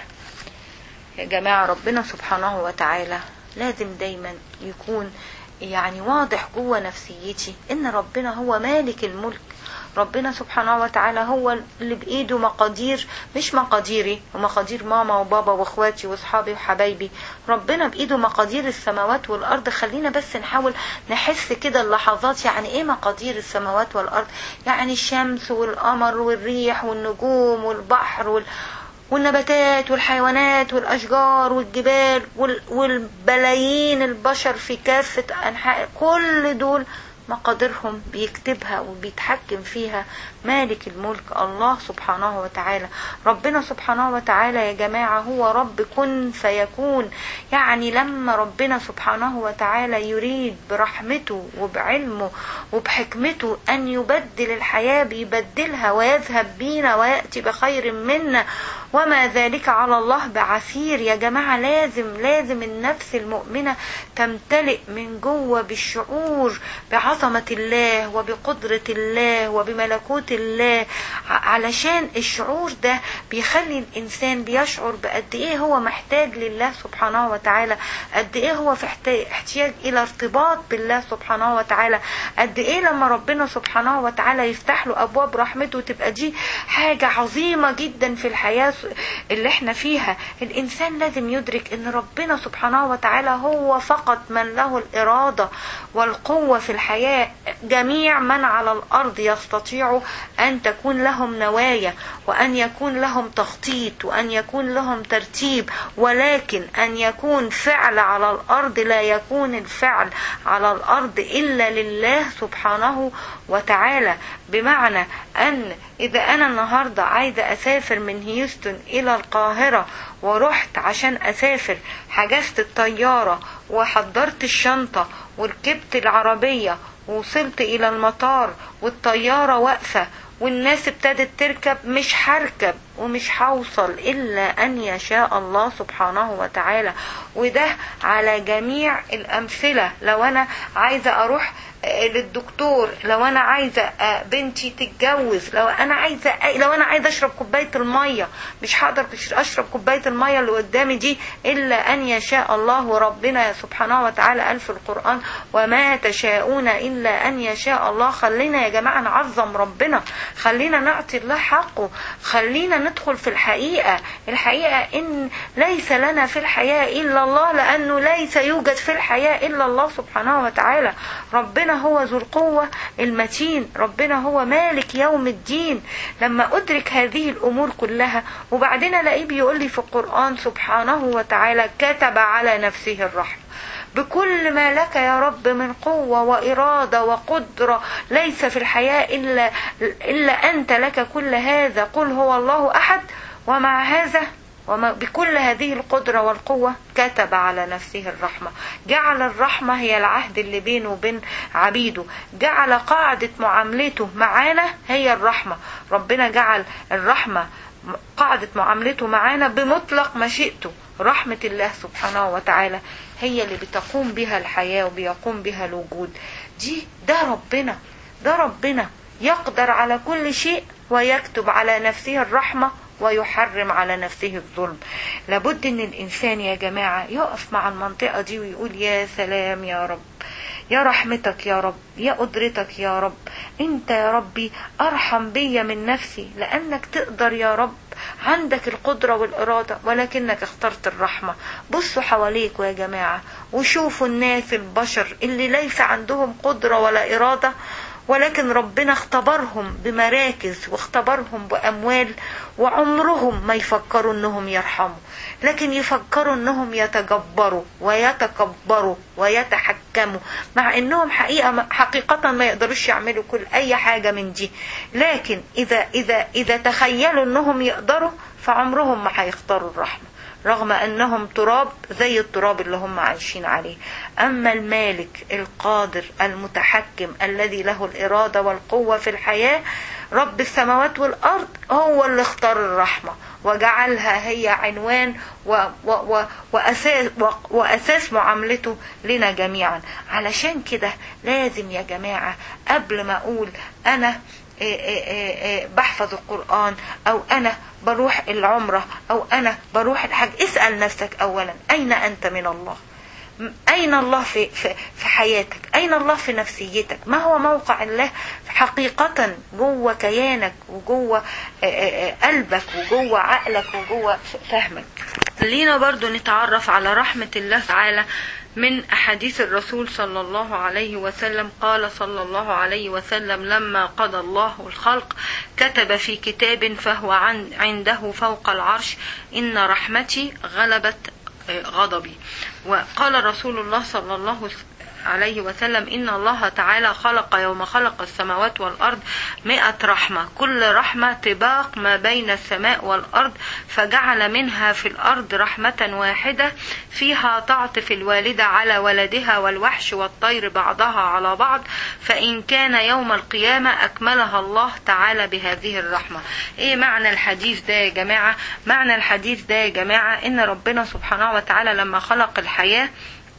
يا جماعة ربنا سبحانه وتعالى لازم دايما يكون يعني واضح جوه نفسيتي ان ربنا هو مالك الملك ربنا سبحانه وتعالى هو اللي بايده مقادير مش مقاديري ومقادير ماما وبابا واخواتي واصحابي وحبايبي ربنا بايده مقادير السماوات والارض خلينا بس نحاول نحس كده اللحظات يعني ايه مقادير السماوات والارض يعني الشمس والقمر والريح والنجوم والبحر وال والنباتات والحيوانات والأشجار والجبال والبلايين البشر في كافة أنحاء كل دول مقاديرهم بيكتبها وبيتحكم فيها مالك الملك الله سبحانه وتعالى ربنا سبحانه وتعالى يا جماعة هو رب كن فيكون يعني لما ربنا سبحانه وتعالى يريد برحمته وبعلمه وبحكمته أن يبدل الحياة بيبدلها ويذهب بينا ويأتي بخير منا وما ذلك على الله بعسير يا جماعة لازم لازم النفس المؤمنة تمتلئ من جوه بالشعور بعظمة الله وبقدرة الله وبملكوت الله علشان الشعور ده بيخلي الإنسان بيشعر بقد إيه هو محتاج لله سبحانه وتعالى قد إيه هو في احتياج إلى ارتباط بالله سبحانه وتعالى قد إيه لما ربنا سبحانه وتعالى يفتح له أبواب رحمته تبقى دي حاجة عظيمة جدا في الحياة اللي احنا فيها الإنسان لازم يدرك أن ربنا سبحانه وتعالى هو فقط من له الإرادة والقوة في الحياة جميع من على الأرض يستطيعوا أن تكون لهم نوايا وأن يكون لهم تخطيط وأن يكون لهم ترتيب ولكن أن يكون فعل على الأرض لا يكون الفعل على الأرض إلا لله سبحانه وتعالى بمعنى أن إذا أنا النهاردة عايزة أسافر من هيوستن إلى القاهرة ورحت عشان أسافر حجزت الطيارة وحضرت الشنطة وركبت العربية ووصلت إلى المطار والطيارة واقفة والناس ابتدت تركب مش هركب ومش هوصل إلا أن يشاء الله سبحانه وتعالى وده على جميع الأمثلة لو أنا عايزة أروح آه، للدكتور لو انا عايزه آه، بنتي تتجوز لو انا عايزه أي- لو انا عايزه اشرب كوبايه الميه مش هقدر أش- اشرب كوبايه الميه اللي قدامي دي الا ان يشاء الله وربنا سبحانه وتعالى قال في القران وما تشاءون الا ان يشاء الله خلينا يا جماعه نعظم ربنا خلينا نعطي الله حقه خلينا ندخل في الحقيقه الحقيقه ان ليس لنا في الحياه الا الله لانه ليس يوجد في الحياه الا الله سبحانه وتعالى ربنا هو ذو القوه المتين ربنا هو مالك يوم الدين لما ادرك هذه الامور كلها وبعدين الاقيه بيقول لي في القران سبحانه وتعالى كتب على نفسه الرحمه بكل ما لك يا رب من قوة وإرادة وقدرة ليس في الحياة إلا, إلا أنت لك كل هذا قل هو الله أحد ومع هذا وما بكل هذه القدرة والقوة كتب على نفسه الرحمة جعل الرحمة هي العهد اللي بينه وبين عبيده جعل قاعدة معاملته معانا هي الرحمة ربنا جعل الرحمة قاعدة معاملته معانا بمطلق مشيئته رحمة الله سبحانه وتعالى هي اللي بتقوم بها الحياة وبيقوم بها الوجود دي ده ربنا ده ربنا يقدر على كل شيء ويكتب على نفسه الرحمة ويحرم على نفسه الظلم لابد ان الانسان يا جماعة يقف مع المنطقة دي ويقول يا سلام يا رب يا رحمتك يا رب يا قدرتك يا رب انت يا ربي ارحم بيا من نفسي لانك تقدر يا رب عندك القدرة والإرادة ولكنك اخترت الرحمة بصوا حواليكوا يا جماعة وشوفوا الناس البشر اللي ليس عندهم قدرة ولا إرادة ولكن ربنا اختبرهم بمراكز واختبرهم بأموال وعمرهم ما يفكروا انهم يرحموا لكن يفكروا انهم يتجبروا ويتكبروا ويتحكموا مع انهم حقيقة حقيقة ما يقدروش يعملوا كل اي حاجة من دي لكن اذا اذا اذا تخيلوا انهم يقدروا فعمرهم ما هيختاروا الرحمة رغم انهم تراب زي التراب اللي هم عايشين عليه اما المالك القادر المتحكم الذي له الاراده والقوه في الحياه رب السماوات والارض هو اللي اختار الرحمه وجعلها هي عنوان و و و وأساس, و وأساس معاملته لنا جميعا علشان كده لازم يا جماعة قبل ما أقول أنا إيه إيه إيه بحفظ القرآن أو أنا بروح العمرة أو أنا بروح الحج اسأل نفسك أولا أين أنت من الله أين الله في, في, في حياتك أين الله في نفسيتك ما هو موقع الله حقيقة جوه كيانك وجوه قلبك وجوه عقلك وجوه فهمك خلينا برضو نتعرف على رحمة الله تعالى من أحاديث الرسول صلى الله عليه وسلم قال صلى الله عليه وسلم لما قضى الله الخلق كتب في كتاب فهو عن عنده فوق العرش إن رحمتي غلبت غضبي وقال رسول الله صلى الله عليه وسلم إن الله تعالى خلق يوم خلق السماوات والأرض مئة رحمة كل رحمة طباق ما بين السماء والأرض فجعل منها في الأرض رحمة واحدة فيها تعطف الوالدة على ولدها والوحش والطير بعضها على بعض فإن كان يوم القيامة أكملها الله تعالى بهذه الرحمة إيه معنى الحديث ده يا جماعة معنى الحديث ده يا جماعة إن ربنا سبحانه وتعالى لما خلق الحياة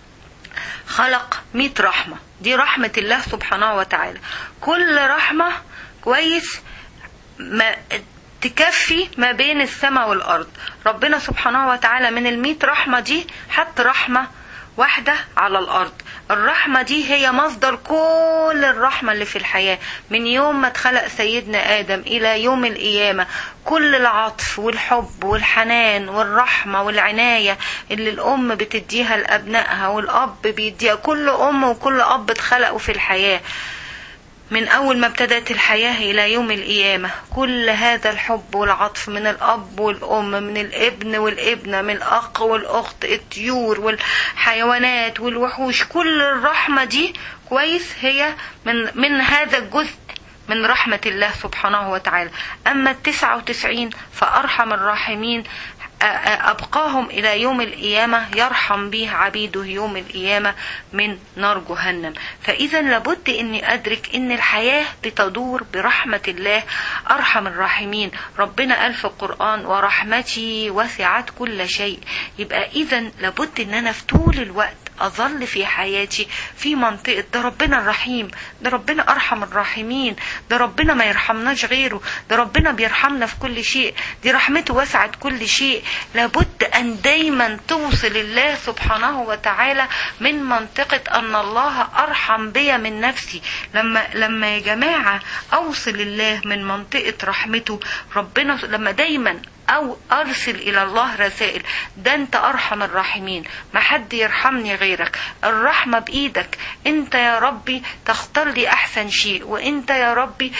خلق مئة رحمة دي رحمة الله سبحانه وتعالى كل رحمة كويس ما تكفي ما بين السماء والأرض ربنا سبحانه وتعالى من المئة رحمة دي حط رحمة واحدة على الأرض الرحمة دي هي مصدر كل الرحمة اللي في الحياة من يوم ما اتخلق سيدنا آدم إلى يوم القيامة كل العطف والحب والحنان والرحمة والعناية اللي الأم بتديها لأبنائها والأب بيديها كل أم وكل أب اتخلقوا في الحياة من أول ما ابتدت الحياة إلى يوم القيامة كل هذا الحب والعطف من الأب والأم من الابن والابنة من الأخ والأخت الطيور والحيوانات والوحوش كل الرحمة دي كويس هي من, من هذا الجزء من رحمة الله سبحانه وتعالى أما التسعة وتسعين فأرحم الراحمين أبقاهم إلى يوم القيامة يرحم به عبيده يوم القيامة من نار جهنم فإذا لابد أني أدرك أن الحياة بتدور برحمة الله أرحم الراحمين ربنا قال في القرآن ورحمتي وسعت كل شيء يبقى إذا لابد أن أنا في طول الوقت اظل في حياتي في منطقة ده ربنا الرحيم ده ربنا ارحم الراحمين ده ربنا ما يرحمناش غيره ده ربنا بيرحمنا في كل شيء دي رحمته وسعت كل شيء لابد ان دايما توصل الله سبحانه وتعالى من منطقة ان الله ارحم بيا من نفسي لما لما يا جماعة اوصل الله من منطقة رحمته ربنا لما دايما او ارسل الى الله رسائل ده انت ارحم الراحمين ما حد يرحمني غيرك الرحمة بايدك انت يا ربي تختار لي احسن شيء وانت يا ربي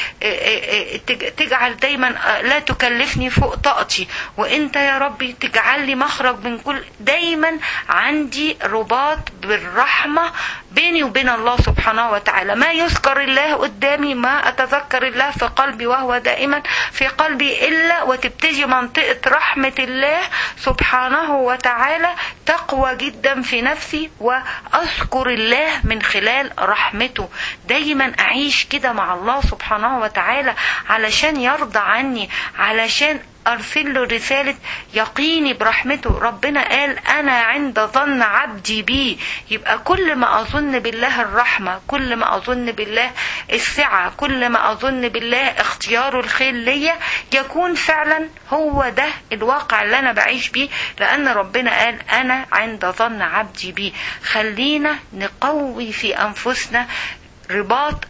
تجعل دايما لا تكلفني فوق طاقتي وانت يا ربي تجعل لي مخرج من كل دايما عندي رباط بالرحمة بيني وبين الله سبحانه وتعالى ما يذكر الله قدامي ما اتذكر الله في قلبي وهو دائما في قلبي الا وتبتدي منطقة منطقة رحمة الله سبحانه وتعالى تقوى جدا في نفسي وأذكر الله من خلال رحمته دايما أعيش كده مع الله سبحانه وتعالى علشان يرضى عني علشان أرسل له رسالة يقيني برحمته ربنا قال أنا عند ظن عبدي بي يبقى كل ما أظن بالله الرحمة كل ما أظن بالله السعة كل ما أظن بالله اختياره الخير ليا يكون فعلا هو ده الواقع اللي أنا بعيش بيه لأن ربنا قال أنا عند ظن عبدي بي خلينا نقوي في أنفسنا رباط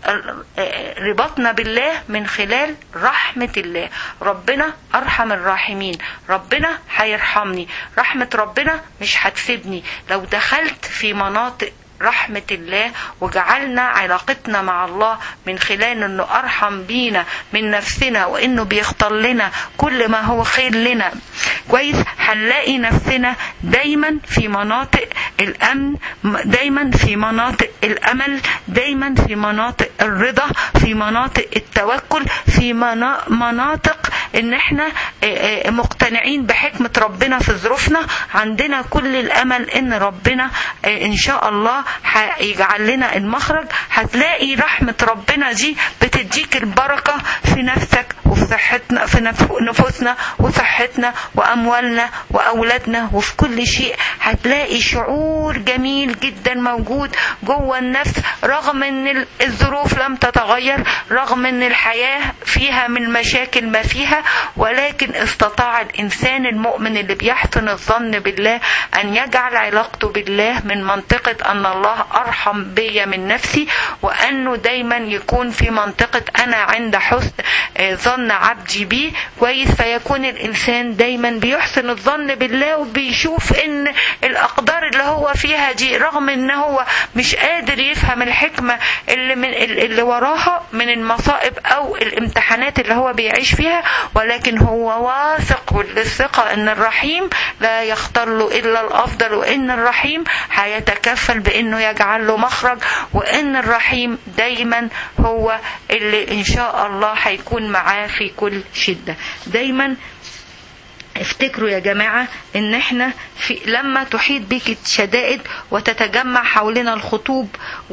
رباطنا بالله من خلال رحمة الله ربنا أرحم الراحمين ربنا هيرحمني رحمة ربنا مش هتسيبني لو دخلت في مناطق رحمة الله وجعلنا علاقتنا مع الله من خلال انه ارحم بينا من نفسنا وانه بيختار لنا كل ما هو خير لنا كويس هنلاقي نفسنا دايما في مناطق الامن دايما في مناطق الامل دايما في مناطق الرضا في مناطق التوكل في مناطق ان احنا مقتنعين بحكمة ربنا في ظروفنا عندنا كل الامل ان ربنا ان شاء الله هيجعل لنا المخرج هتلاقي رحمة ربنا دي بتديك البركة في نفسك وفي صحتنا في نفوسنا وصحتنا وأموالنا وأولادنا وفي كل شيء هتلاقي شعور جميل جدا موجود جوه النفس رغم ان الظروف لم تتغير رغم ان الحياة فيها من مشاكل ما فيها ولكن استطاع الإنسان المؤمن اللي بيحسن الظن بالله أن يجعل علاقته بالله من منطقة أن الله أرحم بي من نفسي وأنه دايما يكون في منطقة أنا عند حسن ظن عبدي بي كويس فيكون الإنسان دايما بيحسن الظن بالله وبيشوف إن الأقدار اللي هو فيها دي رغم إن هو مش قادر يفهم الحكمة اللي من اللي وراها من المصائب أو الامتحانات اللي هو بيعيش فيها ولكن هو واثق والثقة إن الرحيم لا يختار له إلا الأفضل وإن الرحيم هيتكفل بانه يجعل له مخرج وان الرحيم دايما هو اللي ان شاء الله هيكون معاه في كل شده دايما افتكروا يا جماعة ان احنا في لما تحيط بك الشدائد وتتجمع حولنا الخطوب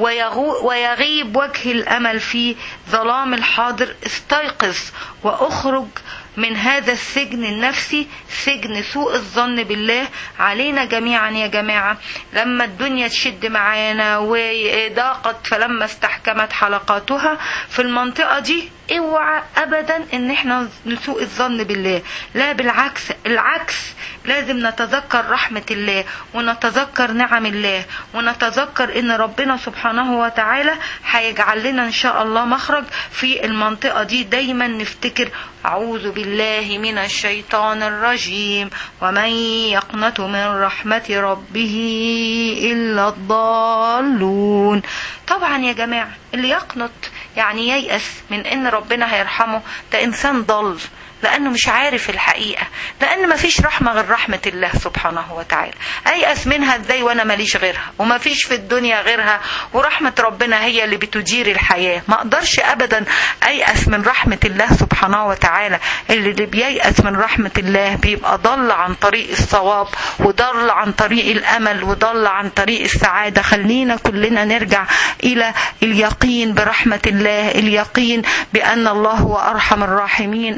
ويغيب وجه الامل في ظلام الحاضر استيقظ واخرج من هذا السجن النفسي سجن سوء الظن بالله علينا جميعا يا جماعة لما الدنيا تشد معانا وضاقت فلما استحكمت حلقاتها في المنطقة دي اوعى ابدا ان احنا نسوء الظن بالله لا بالعكس العكس لازم نتذكر رحمة الله ونتذكر نعم الله ونتذكر ان ربنا سبحانه وتعالى هيجعل لنا ان شاء الله مخرج في المنطقة دي دايما نفتكر أعوذ بالله من الشيطان الرجيم ومن يقنط من رحمة ربه إلا الضالون طبعا يا جماعة اللي يقنط يعني ييأس من ان ربنا هيرحمه ده انسان ضل لانه مش عارف الحقيقه لان مفيش رحمه غير رحمه الله سبحانه وتعالى ايأس منها ازاي وانا ماليش غيرها ومفيش في الدنيا غيرها ورحمه ربنا هي اللي بتدير الحياه ما اقدرش ابدا ايأس من رحمه الله سبحانه وتعالى اللي, اللي بييأس من رحمه الله بيبقى ضل عن طريق الصواب وضل عن طريق الامل وضل عن طريق السعاده خلينا كلنا نرجع الى اليقين برحمه الله اليقين بان الله هو ارحم الراحمين الراقي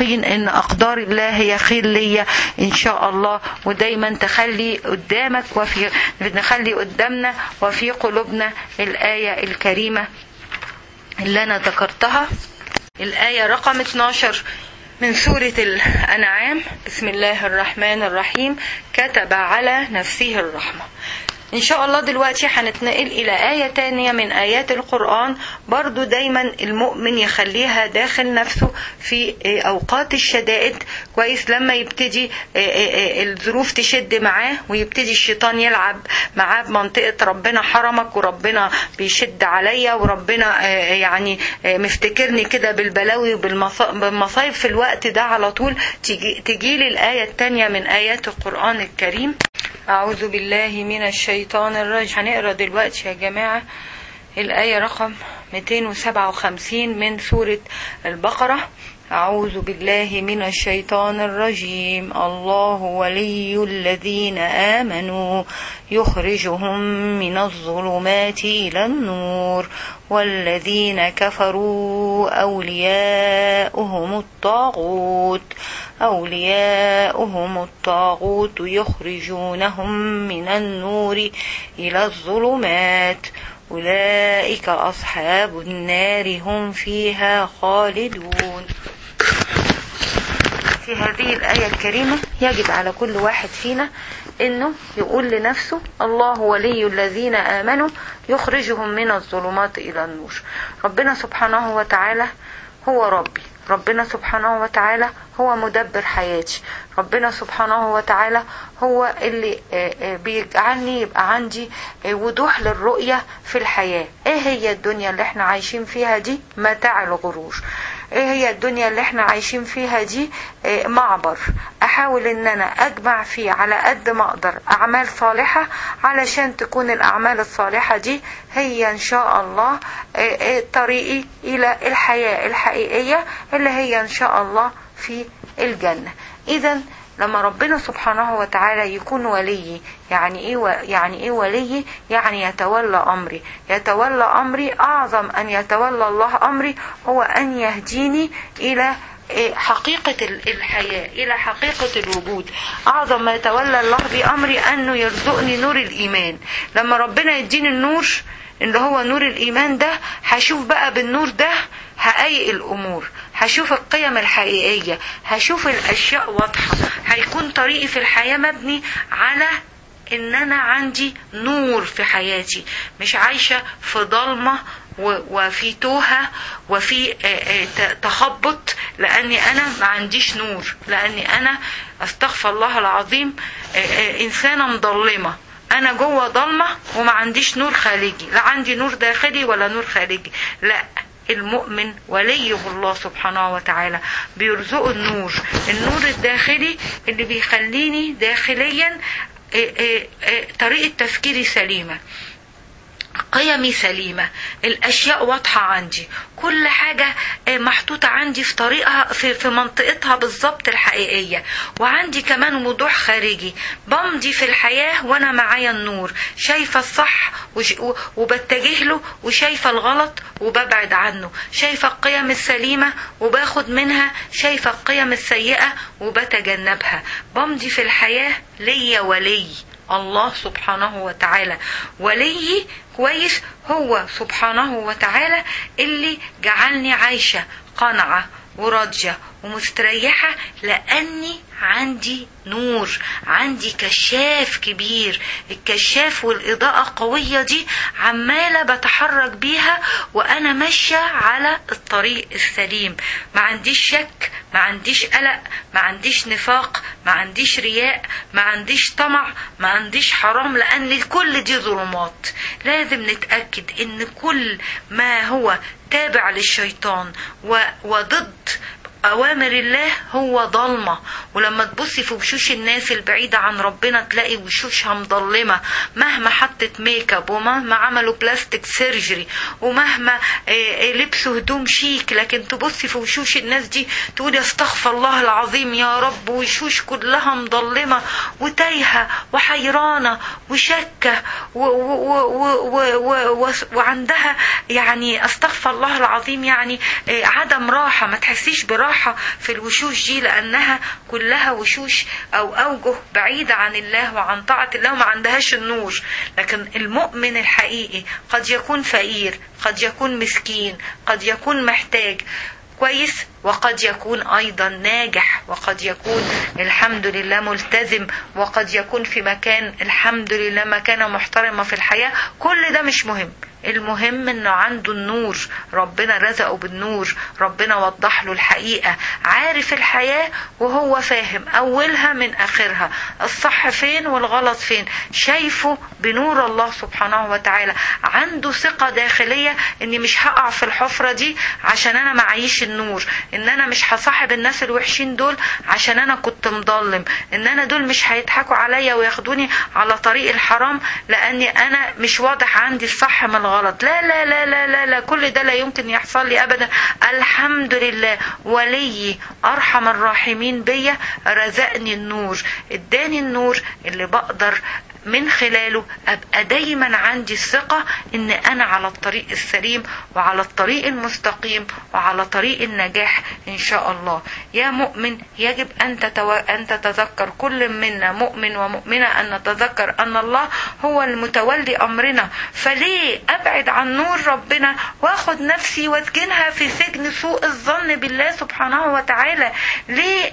يقين ان اقدار الله هي خير ليا ان شاء الله ودايما تخلي قدامك وفي نخلي قدامنا وفي قلوبنا الايه الكريمه اللي انا ذكرتها الايه رقم 12 من سورة الأنعام بسم الله الرحمن الرحيم كتب على نفسه الرحمة إن شاء الله دلوقتي هنتنقل إلى آية تانية من آيات القرآن برضو دايما المؤمن يخليها داخل نفسه في أوقات الشدائد كويس لما يبتدي الظروف تشد معاه ويبتدي الشيطان يلعب معاه بمنطقة ربنا حرمك وربنا بيشد عليا وربنا يعني مفتكرني كده بالبلاوي وبالمصايب في الوقت ده على طول تجي لي الآية التانية من آيات القرآن الكريم أعوذ بالله من الشيطان الرجيم هنقرا دلوقتي يا جماعة الآية رقم 257 من سورة البقرة أعوذ بالله من الشيطان الرجيم الله ولي الذين آمنوا يخرجهم من الظلمات إلى النور والذين كفروا أولياؤهم الطاغوت أولياؤهم الطاغوت يخرجونهم من النور إلى الظلمات أولئك أصحاب النار هم فيها خالدون في هذه الآية الكريمة يجب على كل واحد فينا انه يقول لنفسه الله ولي الذين امنوا يخرجهم من الظلمات الى النور ربنا سبحانه وتعالى هو ربي ربنا سبحانه وتعالى هو مدبر حياتي ربنا سبحانه وتعالى هو اللي بيجعلني يبقى عندي وضوح للرؤية في الحياة ايه هي الدنيا اللي احنا عايشين فيها دي متاع الغرور ايه هي الدنيا اللي احنا عايشين فيها دي معبر احاول ان انا اجمع فيه على قد ما اقدر اعمال صالحة علشان تكون الاعمال الصالحة دي هي ان شاء الله طريقي الى الحياة الحقيقية اللي هي ان شاء الله في الجنة اذا لما ربنا سبحانه وتعالى يكون ولي يعني ايه و... يعني ايه ولي يعني يتولى امري يتولى امري اعظم ان يتولى الله امري هو ان يهديني الى حقيقة الحياة إلى حقيقة الوجود أعظم ما يتولى الله بأمري أنه يرزقني نور الإيمان لما ربنا يديني النور اللي هو نور الإيمان ده هشوف بقى بالنور ده هقيق الأمور هشوف القيم الحقيقية هشوف الأشياء واضحة هيكون طريقي في الحياة مبني على ان انا عندي نور في حياتي مش عايشة في ضلمة وفي توهة وفي تخبط لاني انا ما عنديش نور لاني انا استغفر الله العظيم انسانة مضلمة انا جوه ضلمة وما عنديش نور خارجي لا عندي نور داخلي ولا نور خارجي لا المؤمن وليه الله سبحانه وتعالى بيرزقه النور النور الداخلي اللي بيخليني داخليا طريقة تفكيري سليمة قيمي سليمة الأشياء واضحة عندي كل حاجة محطوطة عندي في طريقها في, في منطقتها بالظبط الحقيقية وعندي كمان وضوح خارجي بمضي في الحياة وأنا معايا النور شايفة الصح وبتجه له وشايفة الغلط وببعد عنه شايفة القيم السليمة وباخد منها شايفة القيم السيئة وبتجنبها بمضي في الحياة ليا ولي الله سبحانه وتعالى ولي كويس هو سبحانه وتعالى اللي جعلني عايشة قنعة وراضية ومستريحة لأني عندي نور عندي كشاف كبير الكشاف والإضاءة قوية دي عمالة بتحرك بيها وأنا ماشية على الطريق السليم ما عنديش شك ما عنديش قلق ما عنديش نفاق ما عنديش رياء ما عنديش طمع ما عنديش حرام لأن كل دي ظلمات لازم نتأكد إن كل ما هو تابع للشيطان وضد أوامر الله هو ضلمة ولما تبصي في وشوش الناس البعيدة عن ربنا تلاقي وشوشها مضلمة مهما حطت ميك اب ومهما عملوا بلاستيك سيرجري ومهما لبسوا هدوم شيك لكن تبصي في وشوش الناس دي تقولي استغفر الله العظيم يا رب وشوش كلها مضلمة وتايهة وحيرانة وشكة و و و و و وعندها يعني استغفر الله العظيم يعني عدم راحة ما تحسيش براحة فرحة في الوشوش دي لأنها كلها وشوش أو أوجه بعيدة عن الله وعن طاعة الله وما عندهاش النور لكن المؤمن الحقيقي قد يكون فقير قد يكون مسكين قد يكون محتاج كويس وقد يكون ايضا ناجح وقد يكون الحمد لله ملتزم وقد يكون في مكان الحمد لله مكانه محترمه في الحياه كل ده مش مهم المهم انه عنده النور ربنا رزقه بالنور ربنا وضح له الحقيقه عارف الحياه وهو فاهم اولها من اخرها الصح فين والغلط فين شايفه بنور الله سبحانه وتعالى عنده ثقه داخليه اني مش هقع في الحفره دي عشان انا معيش النور ان انا مش هصاحب الناس الوحشين دول عشان انا كنت مضلم ان انا دول مش هيضحكوا عليا وياخدوني على طريق الحرام لاني انا مش واضح عندي الصح من الغلط لا لا لا لا لا, لا كل ده لا يمكن يحصل لي ابدا الحمد لله ولي ارحم الراحمين بيا رزقني النور اداني النور اللي بقدر من خلاله ابقى دايما عندي الثقه ان انا على الطريق السليم وعلى الطريق المستقيم وعلى طريق النجاح ان شاء الله يا مؤمن يجب ان تتو... ان تتذكر كل منا مؤمن ومؤمنه ان نتذكر ان الله هو المتولي امرنا فليه ابعد عن نور ربنا واخد نفسي واسجنها في سجن سوء الظن بالله سبحانه وتعالى ليه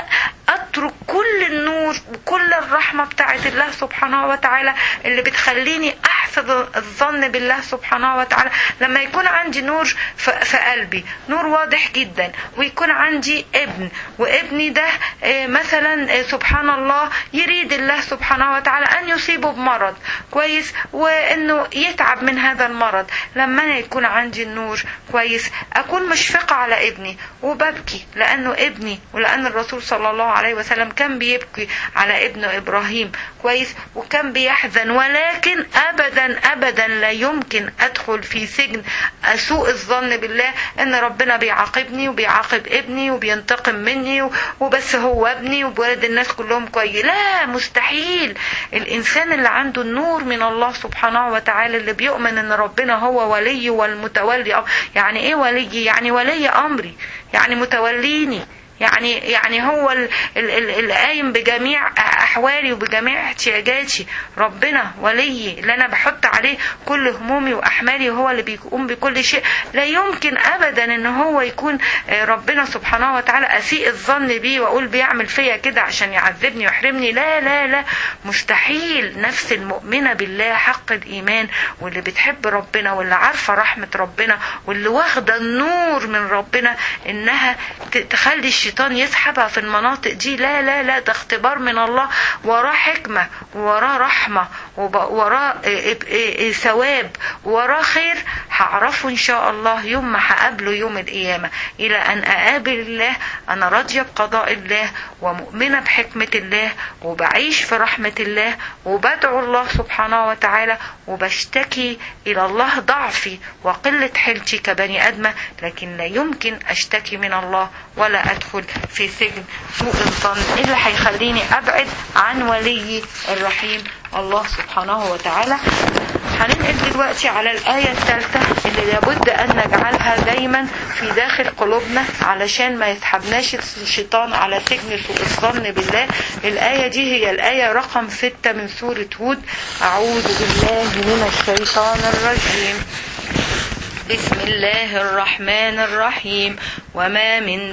اترك كل النور وكل الرحمه بتاعت الله سبحانه وتعالى اللي بتخليني احفظ الظن بالله سبحانه وتعالى لما يكون عندي نور في قلبي نور واضح جدا ويكون عندي ابن وابني ده مثلا سبحان الله يريد الله سبحانه وتعالى ان يصيبه بمرض كويس وانه يتعب من هذا المرض لما انا يكون عندي النور كويس اكون مشفقه على ابني وببكي لانه ابني ولان الرسول صلى الله عليه وسلم كان بيبكي على ابنه ابراهيم كويس وكان بيحزن ولكن ابدا ابدا لا يمكن ادخل في سجن سوء الظن بالله ان ربنا بيعاقبني وبيعاقب ابني وبينتقم مني وبس هو ابني وبولد الناس كلهم كويس لا مستحيل الانسان اللي عنده النور من الله سبحانه وتعالى اللي بيؤمن ان ربنا هو ولي والمتولي يعني ايه ولي يعني ولي امري يعني متوليني يعني يعني هو القايم بجميع احوالي وبجميع احتياجاتي ربنا ولي اللي انا بحط عليه كل همومي واحمالي وهو اللي بيقوم بكل شيء لا يمكن ابدا ان هو يكون ربنا سبحانه وتعالى اسيء الظن بيه واقول بيعمل فيا كده عشان يعذبني ويحرمني لا لا لا مستحيل نفس المؤمنه بالله حق الايمان واللي بتحب ربنا واللي عارفه رحمه ربنا واللي واخده النور من ربنا انها تخلي الشيطان يسحبها في المناطق دي لا لا لا ده اختبار من الله وراه حكمة وراه رحمة وراه ثواب وراه خير هعرفه ان شاء الله يوم ما هقابله يوم القيامة الى ان اقابل الله انا راضية بقضاء الله ومؤمنة بحكمة الله وبعيش في رحمة الله وبدعو الله سبحانه وتعالى وبشتكي الى الله ضعفي وقلة حيلتي كبني ادمة لكن لا يمكن اشتكي من الله ولا ادخل في سجن سوء الظن اللي هيخليني ابعد عن ولي الرحيم الله سبحانه وتعالى هننقل دلوقتي على الآية الثالثة اللي لابد أن نجعلها دايما في داخل قلوبنا علشان ما يسحبناش الشيطان على سجن سوء الظن بالله الآية دي هي الآية رقم ستة من سورة هود أعوذ بالله من الشيطان الرجيم بسم الله الرحمن الرحيم وما من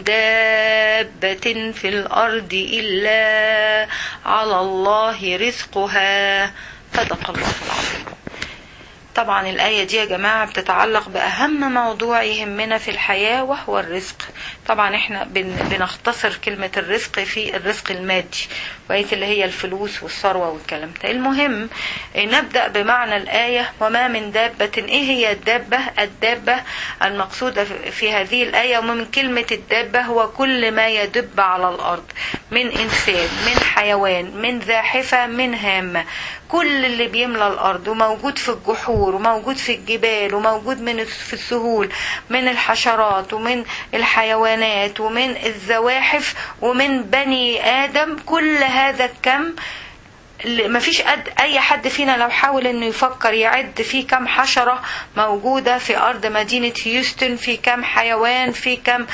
دابة في الأرض إلا على الله رزقها صدق الله العظيم طبعا الآية دي يا جماعة بتتعلق بأهم موضوع يهمنا في الحياة وهو الرزق طبعا احنا بن بنختصر كلمة الرزق في الرزق المادي وهي اللي هي الفلوس والثروة والكلام ده المهم نبدأ بمعنى الآية وما من دابة ايه هي الدابة الدابة المقصودة في هذه الآية ومن كلمة الدابة هو كل ما يدب على الأرض من إنسان من حيوان من زاحفة من هامة كل اللي بيملى الأرض وموجود في الجحور وموجود في الجبال وموجود من في السهول من الحشرات ومن الحيوانات ومن الزواحف ومن بني آدم كل هذا الكم مفيش قد اي حد فينا لو حاول انه يفكر يعد في كم حشرة موجودة في ارض مدينة هيوستن في كم حيوان في كم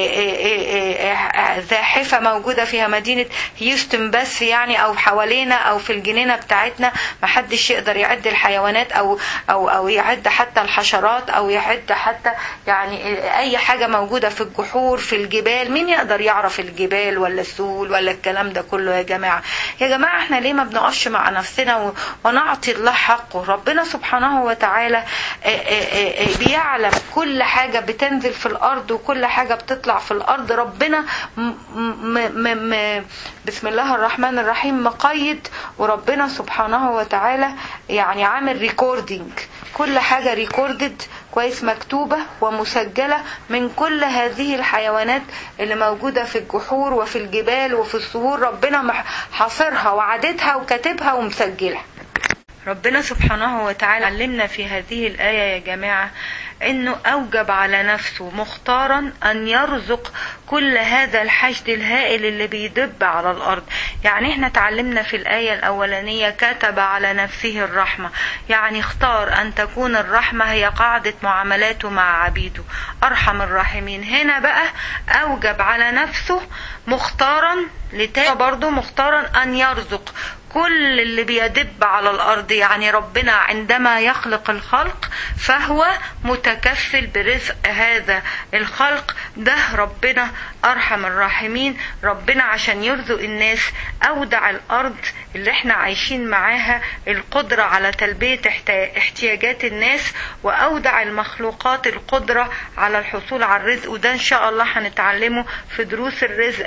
زاحفة موجودة فيها مدينة هيوستن بس يعني او حوالينا او في الجنينة بتاعتنا محدش يقدر يعد الحيوانات او او او يعد حتى الحشرات او يعد حتى يعني اي حاجة موجودة في الجحور في الجبال مين يقدر يعرف الجبال ولا السهول ولا الكلام ده كله يا جماعة يا جماعة احنا ليه ما بنقفش مع نفسنا ونعطي الله حقه ربنا سبحانه وتعالى بيعلم كل حاجة بتنزل في الأرض وكل حاجة بتطلع في الأرض ربنا م م م بسم الله الرحمن الرحيم مقيد وربنا سبحانه وتعالى يعني عامل ريكوردينج كل حاجة ريكوردد كويس مكتوبة ومسجلة من كل هذه الحيوانات اللي موجودة في الجحور وفي الجبال وفي الصهور ربنا حاصرها وعددها وكاتبها ومسجلها ربنا سبحانه وتعالى علمنا في هذه الآية يا جماعة انه اوجب على نفسه مختارا ان يرزق كل هذا الحشد الهائل اللي بيدب على الارض يعني احنا تعلمنا في الايه الاولانيه كتب على نفسه الرحمه يعني اختار ان تكون الرحمه هي قاعده معاملاته مع عبيده ارحم الراحمين هنا بقى اوجب على نفسه مختارا لتاني برضه مختارا ان يرزق كل اللي بيدب على الارض يعني ربنا عندما يخلق الخلق فهو متكفل برزق هذا الخلق ده ربنا ارحم الراحمين ربنا عشان يرزق الناس اودع الارض اللي احنا عايشين معاها القدرة على تلبية احتياجات الناس واودع المخلوقات القدرة على الحصول على الرزق وده ان شاء الله هنتعلمه في دروس الرزق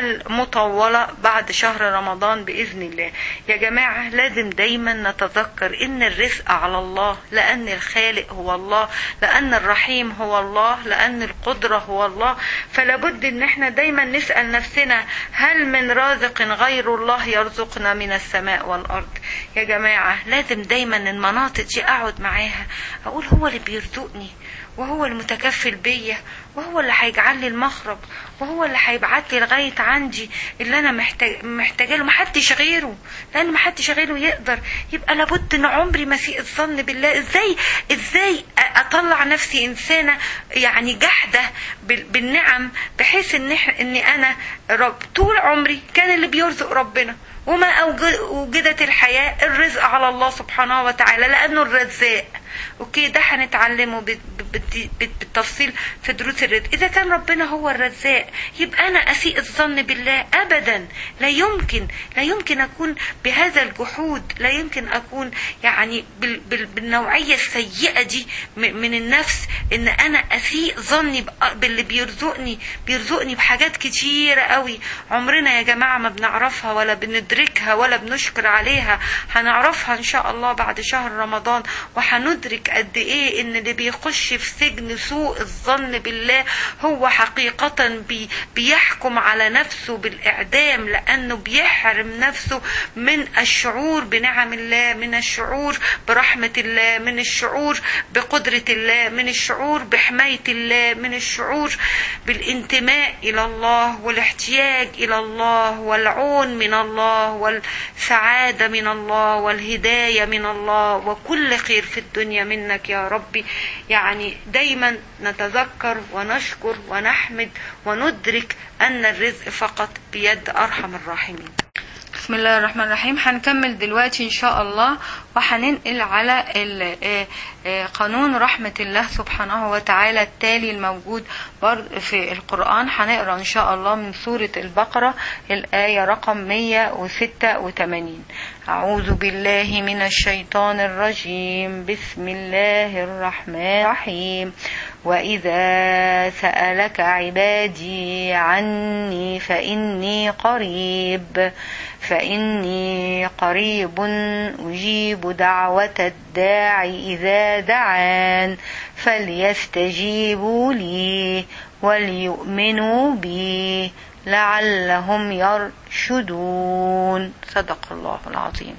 المطولة بعد شهر رمضان باذن الله يا جماعة لازم دايما نتذكر ان الرزق على الله لان الخالق هو الله لان الرحيم هو الله لان القدرة هو الله فلابد ان احنا دايما نسأل نفسنا هل من رازق غير الله يرزقنا من السماء والارض يا جماعة لازم دايما المناطق دي اقعد معاها اقول هو اللي بيرزقني وهو المتكفل بيا وهو اللي هيجعل لي المخرج وهو اللي هيبعت لي لغايه عندي اللي انا محتاج محتاجه له محدش غيره لان محدش غيره يقدر يبقى لابد ان عمري ما اسيء الظن بالله ازاي ازاي اطلع نفسي انسانه يعني جحده بالنعم بحيث ان اني انا رب طول عمري كان اللي بيرزق ربنا وما أوجدت الحياة الرزق على الله سبحانه وتعالى لأنه الرزاق اوكي ده هنتعلمه بالتفصيل في دروس الرزق اذا كان ربنا هو الرزاق يبقى انا اسيء الظن بالله ابدا لا يمكن لا يمكن اكون بهذا الجحود لا يمكن اكون يعني بالنوعيه السيئه دي من النفس ان انا اسيء ظني باللي بيرزقني بيرزقني بحاجات كتيره قوي عمرنا يا جماعه ما بنعرفها ولا بندركها ولا بنشكر عليها هنعرفها ان شاء الله بعد شهر رمضان وهندرك ندرك قد ايه ان اللي بيخش في سجن سوء الظن بالله هو حقيقة بي بيحكم على نفسه بالاعدام لانه بيحرم نفسه من الشعور بنعم الله من الشعور برحمة الله من الشعور بقدرة الله من الشعور بحماية الله من الشعور بالانتماء الى الله والاحتياج الى الله والعون من الله والسعادة من الله والهداية من الله وكل خير في الدنيا منك يا ربي يعني دايما نتذكر ونشكر ونحمد وندرك أن الرزق فقط بيد أرحم الراحمين بسم الله الرحمن الرحيم هنكمل دلوقتي ان شاء الله وهننقل على قانون رحمة الله سبحانه وتعالى التالي الموجود في القرآن هنقرا ان شاء الله من سورة البقرة الآية رقم 186 أعوذ بالله من الشيطان الرجيم بسم الله الرحمن الرحيم وإذا سألك عبادي عني فإني قريب فإني قريب أجيب دعوة الداع إذا دعان فليستجيبوا لي وليؤمنوا بي لعلهم يرشدون صدق الله العظيم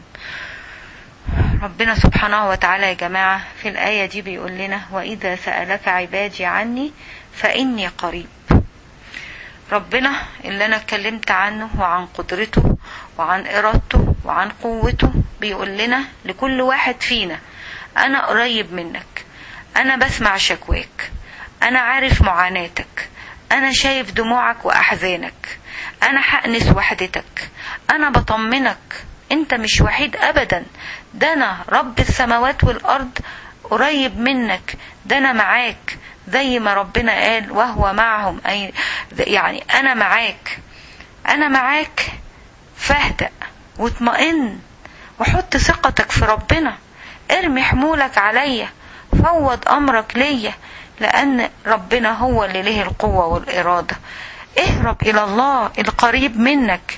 ربنا سبحانه وتعالى يا جماعة في الآية دي بيقول لنا وإذا سألك عبادي عني فإني قريب ربنا اللي أنا اتكلمت عنه وعن قدرته وعن إرادته وعن قوته بيقول لنا لكل واحد فينا انا قريب منك انا بسمع شكواك انا عارف معاناتك انا شايف دموعك واحزانك انا هأنس وحدتك انا بطمنك انت مش وحيد ابدا ده انا رب السماوات والارض قريب منك ده انا معاك زي ما ربنا قال وهو معهم أي يعني انا معاك انا معاك فاهدأ واطمئن وحط ثقتك في ربنا ارمي حمولك عليا فوض امرك ليا لان ربنا هو اللي له القوة والارادة اهرب الى الله القريب منك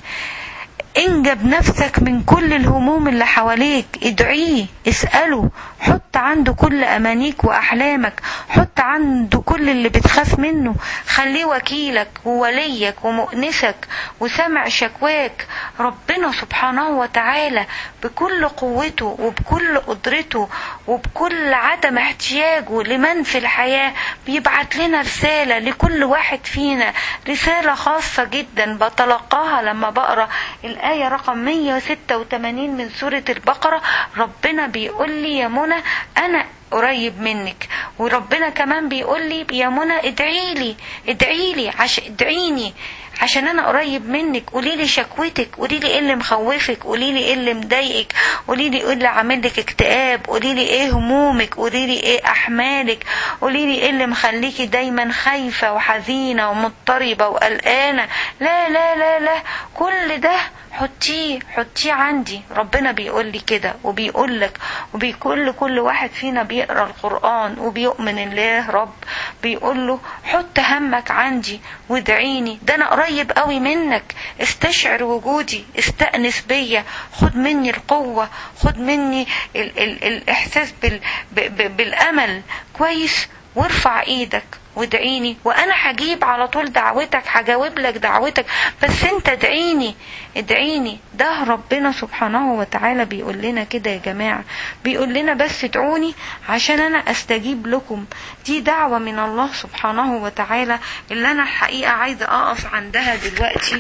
انجب نفسك من كل الهموم اللي حواليك ادعيه اسأله حط عنده كل امانيك واحلامك حط عنده كل اللي بتخاف منه خليه وكيلك ووليك ومؤنسك وسمع شكواك ربنا سبحانه وتعالى بكل قوته وبكل قدرته وبكل عدم احتياجه لمن في الحياة بيبعت لنا رسالة لكل واحد فينا رسالة خاصة جدا بتلقاها لما بقرأ الآية رقم 186 من سورة البقرة ربنا بيقول لي يا منى أنا قريب منك وربنا كمان بيقول لي يا منى ادعي لي ادعي لي عش ادعيني عشان انا قريب منك قولي لي شكوتك قولي لي ايه اللي مخوفك قولي لي ايه اللي مضايقك قولي لي ايه اللي عامل لك اكتئاب قولي لي ايه همومك قولي لي ايه احمالك قولي لي ايه اللي مخليكي دايما خايفه وحزينه ومضطربه وقلقانه لا لا لا لا كل ده حطيه حطيه عندي ربنا بيقول لي كده وبيقول لك وبيقول لكل واحد فينا بيقرا القران وبيؤمن الله رب بيقول له حط همك عندي وادعيني ده انا قريب قوي منك استشعر وجودي استأنس بيا خد مني القوة خد مني ال ال الاحساس بال ب ب بالامل كويس وارفع ايدك وادعيني وانا هجيب على طول دعوتك هجاوب لك دعوتك بس انت ادعيني ادعيني ده ربنا سبحانه وتعالى بيقول لنا كده يا جماعة بيقول لنا بس ادعوني عشان انا استجيب لكم دي دعوة من الله سبحانه وتعالى اللي انا الحقيقة عايزة اقف عندها دلوقتي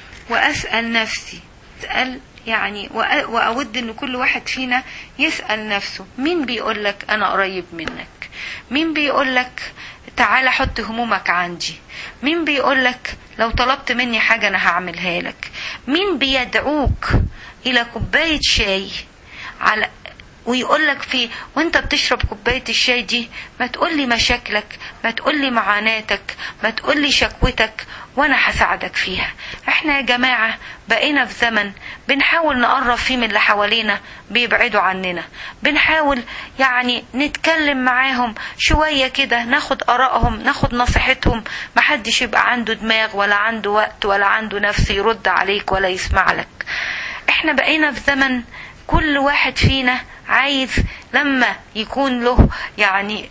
واسأل نفسي اسأل يعني واود ان كل واحد فينا يسأل نفسه مين بيقول لك انا قريب منك مين بيقول لك تعالى حط همومك عندي مين بيقول لك لو طلبت مني حاجة أنا هعملها لك مين بيدعوك إلى كوباية شاي على ويقول لك في وانت بتشرب كوباية الشاي دي ما تقولي مشاكلك ما تقولي معاناتك ما تقولي شكوتك وانا هساعدك فيها احنا يا جماعة بقينا في زمن بنحاول نقرب فيه من اللي حوالينا بيبعدوا عننا بنحاول يعني نتكلم معاهم شوية كده ناخد ارائهم ناخد نصيحتهم محدش يبقى عنده دماغ ولا عنده وقت ولا عنده نفس يرد عليك ولا يسمع لك احنا بقينا في زمن كل واحد فينا عايز لما يكون له يعني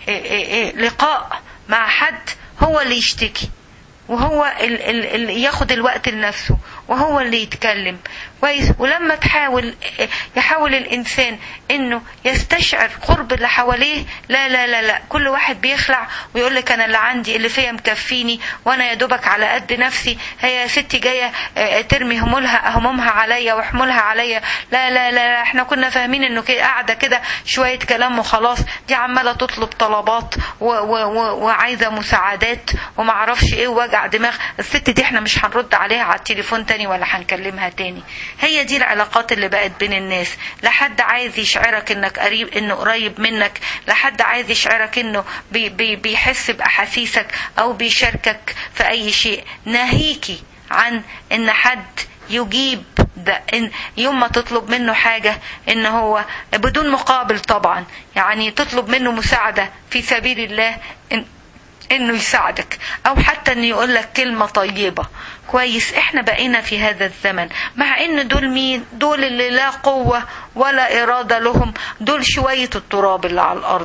لقاء مع حد هو اللي يشتكي وهو اللي ياخد الوقت لنفسه وهو اللي يتكلم كويس ولما تحاول يحاول الانسان انه يستشعر قرب اللي حواليه لا لا لا لا كل واحد بيخلع ويقول لك انا اللي عندي اللي فيا مكفيني وانا يا دوبك على قد نفسي هي يا ستي جايه ترمي همولها همومها عليا وحمولها عليا لا لا لا احنا كنا فاهمين انه كده قاعده كده شويه كلام وخلاص دي عماله تطلب طلبات و و و وعايزه مساعدات وما اعرفش ايه ووجع دماغ الست دي احنا مش هنرد عليها على التليفون تاني ولا هنكلمها تاني هي دي العلاقات اللي بقت بين الناس لا حد عايز يشعرك انك قريب انه قريب منك لا حد عايز يشعرك انه بي بي بيحس باحاسيسك او بيشاركك في اي شيء ناهيكي عن ان حد يجيب ده إن يوم ما تطلب منه حاجة ان هو بدون مقابل طبعا يعني تطلب منه مساعدة في سبيل الله إن انه يساعدك او حتى انه يقول لك كلمة طيبة كويس احنا بقينا في هذا الزمن مع ان دول مين دول اللي لا قوة ولا ارادة لهم دول شوية التراب اللي على الارض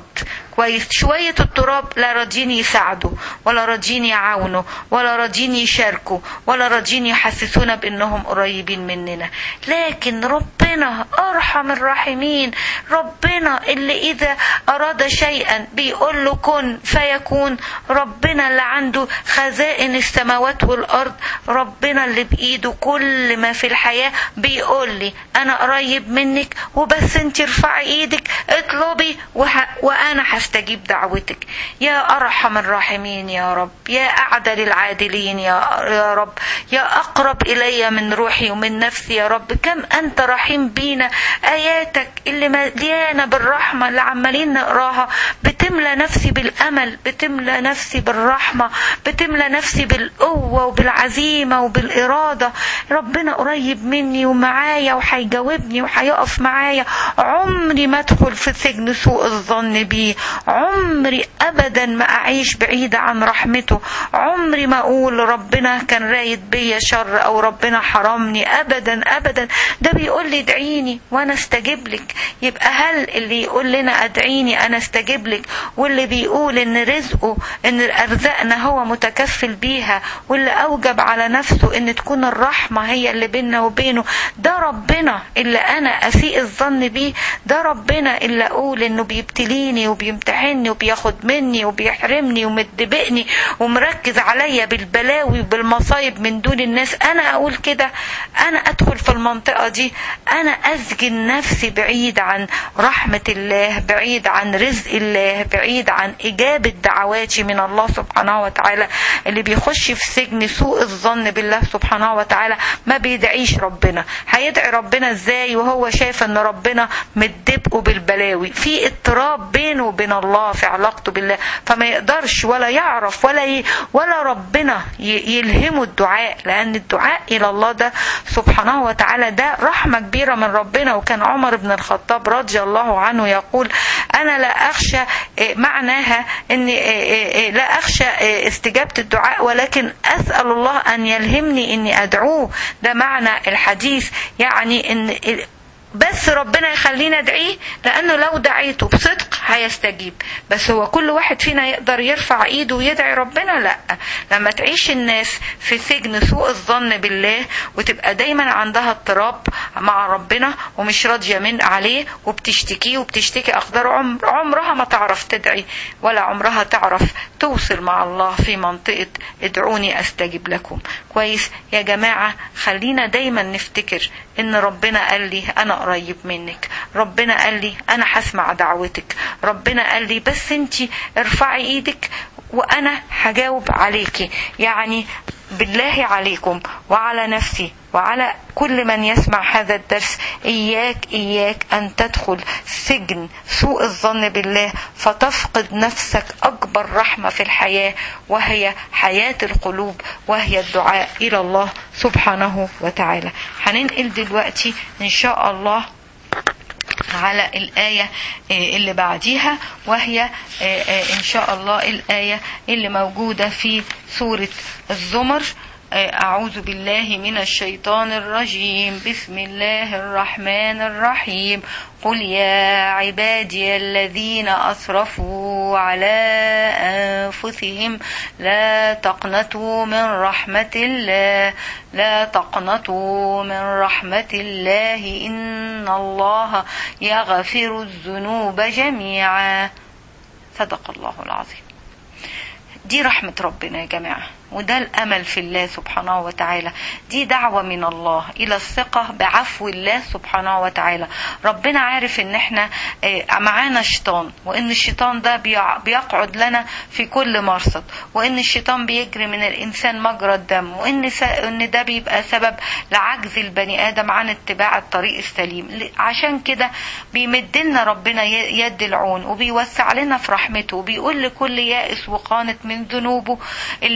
كويس شوية التراب لا راضيين يساعدوا ولا راضيين يعاونوا ولا راضيين يشاركوا ولا راضيين يحسسونا بانهم قريبين مننا لكن ربنا ارحم الراحمين ربنا اللي اذا اراد شيئا بيقول له كن فيكون ربنا اللي عنده خزائن السماوات والارض ربنا اللي بايده كل ما في الحياه بيقول لي انا قريب منك وبس انت ارفعي ايدك اطلبي وه... وانا هستجيب دعوتك يا ارحم الراحمين يا رب يا اعدل العادلين يا يا رب يا اقرب الي من روحي ومن نفسي يا رب كم انت رحيم بينا اياتك اللي مليانه بالرحمه اللي عمالين نقراها بتملى نفسي بالامل بتملى نفسي بالرحمه بتملى نفسي بالقوه وبالعزيمه وبالاراده ربنا قريب مني ومعايا وهيجاوبني وهيقف معايا عمري ما ادخل في سجن سوء الظن بيه عمري ابدا ما اعيش بعيده عن رحمته عمري ما اقول ربنا كان رايد بيا شر او ربنا حرمني ابدا ابدا ده بيقول لي ادعيني وانا استجيب لك يبقى هل اللي يقول لنا ادعيني انا استجيب لك واللي بيقول ان رزقه ان ارزاقنا هو متكفل بيها واللي اوجب على نفسه ان تكون الرحمه هي اللي بيننا وبينه ده ربنا اللي انا اسيء الظن بيه ده ربنا اللي اقول انه بيبتليني وبيمتحني وبياخد مني وبيحرمني ومدبقني ومركز عليا بالبلاوي وبالمصايب من دون الناس انا اقول كده انا ادخل في المنطقه دي انا اسجن نفسي بعيد عن رحمه الله بعيد عن رزق الله بعيد عن اجابه دعواتي من الله سبحانه وتعالى اللي بيخش في سجن سوء الظن بالله سبحانه وتعالى ما بيدعيش ربنا هيدعي ربنا ازاي وهو شايف ان ربنا مدبقه بالبلاوي في اضطراب بينه وبين الله في علاقته بالله فما يقدرش ولا يعرف ولا ي... ولا ربنا ي... يلهمه الدعاء لان الدعاء الى الله ده سبحانه وتعالى ده رحمه كبيره من ربنا وكان عمر بن الخطاب رضي الله عنه يقول انا لا اخشى معناها اني لا اخشى استجابه الدعاء ولكن اسال الله ان يلهمني اني ادعوه ده معنى الحديث يعني ان بس ربنا يخلينا ادعيه لانه لو دعيته بصدق هيستجيب بس هو كل واحد فينا يقدر يرفع ايده ويدعي ربنا لا لما تعيش الناس في سجن سوء الظن بالله وتبقى دايما عندها اضطراب مع ربنا ومش راضيه من عليه وبتشتكيه وبتشتكي اقدار عمر عمرها ما تعرف تدعي ولا عمرها تعرف توصل مع الله في منطقه ادعوني استجب لكم كويس يا جماعه خلينا دايما نفتكر ان ربنا قال لي انا قريب منك ربنا قال لي انا هسمع دعوتك ربنا قال لي بس انت ارفعي ايدك وانا هجاوب عليكي يعني بالله عليكم وعلى نفسي وعلى كل من يسمع هذا الدرس إياك إياك أن تدخل سجن سوء الظن بالله فتفقد نفسك أكبر رحمة في الحياة وهي حياة القلوب وهي الدعاء إلى الله سبحانه وتعالى هننقل دلوقتي إن شاء الله على الآية اللي بعديها وهي إن شاء الله الآية اللي موجودة في سورة الزمر أعوذ بالله من الشيطان الرجيم بسم الله الرحمن الرحيم قل يا عبادي الذين أسرفوا على أنفسهم لا تقنطوا من رحمة الله لا تقنطوا من رحمة الله إن الله يغفر الذنوب جميعا صدق الله العظيم دي رحمة ربنا يا جماعة وده الأمل في الله سبحانه وتعالى دي دعوة من الله إلى الثقة بعفو الله سبحانه وتعالى ربنا عارف إن إحنا معانا شيطان وإن الشيطان ده بيقعد لنا في كل مرصد وإن الشيطان بيجري من الإنسان مجرى الدم وإن إن ده بيبقى سبب لعجز البني آدم عن اتباع الطريق السليم عشان كده بيمد لنا ربنا يد العون وبيوسع لنا في رحمته وبيقول لكل يائس وقانت من ذنوبه اللي كترت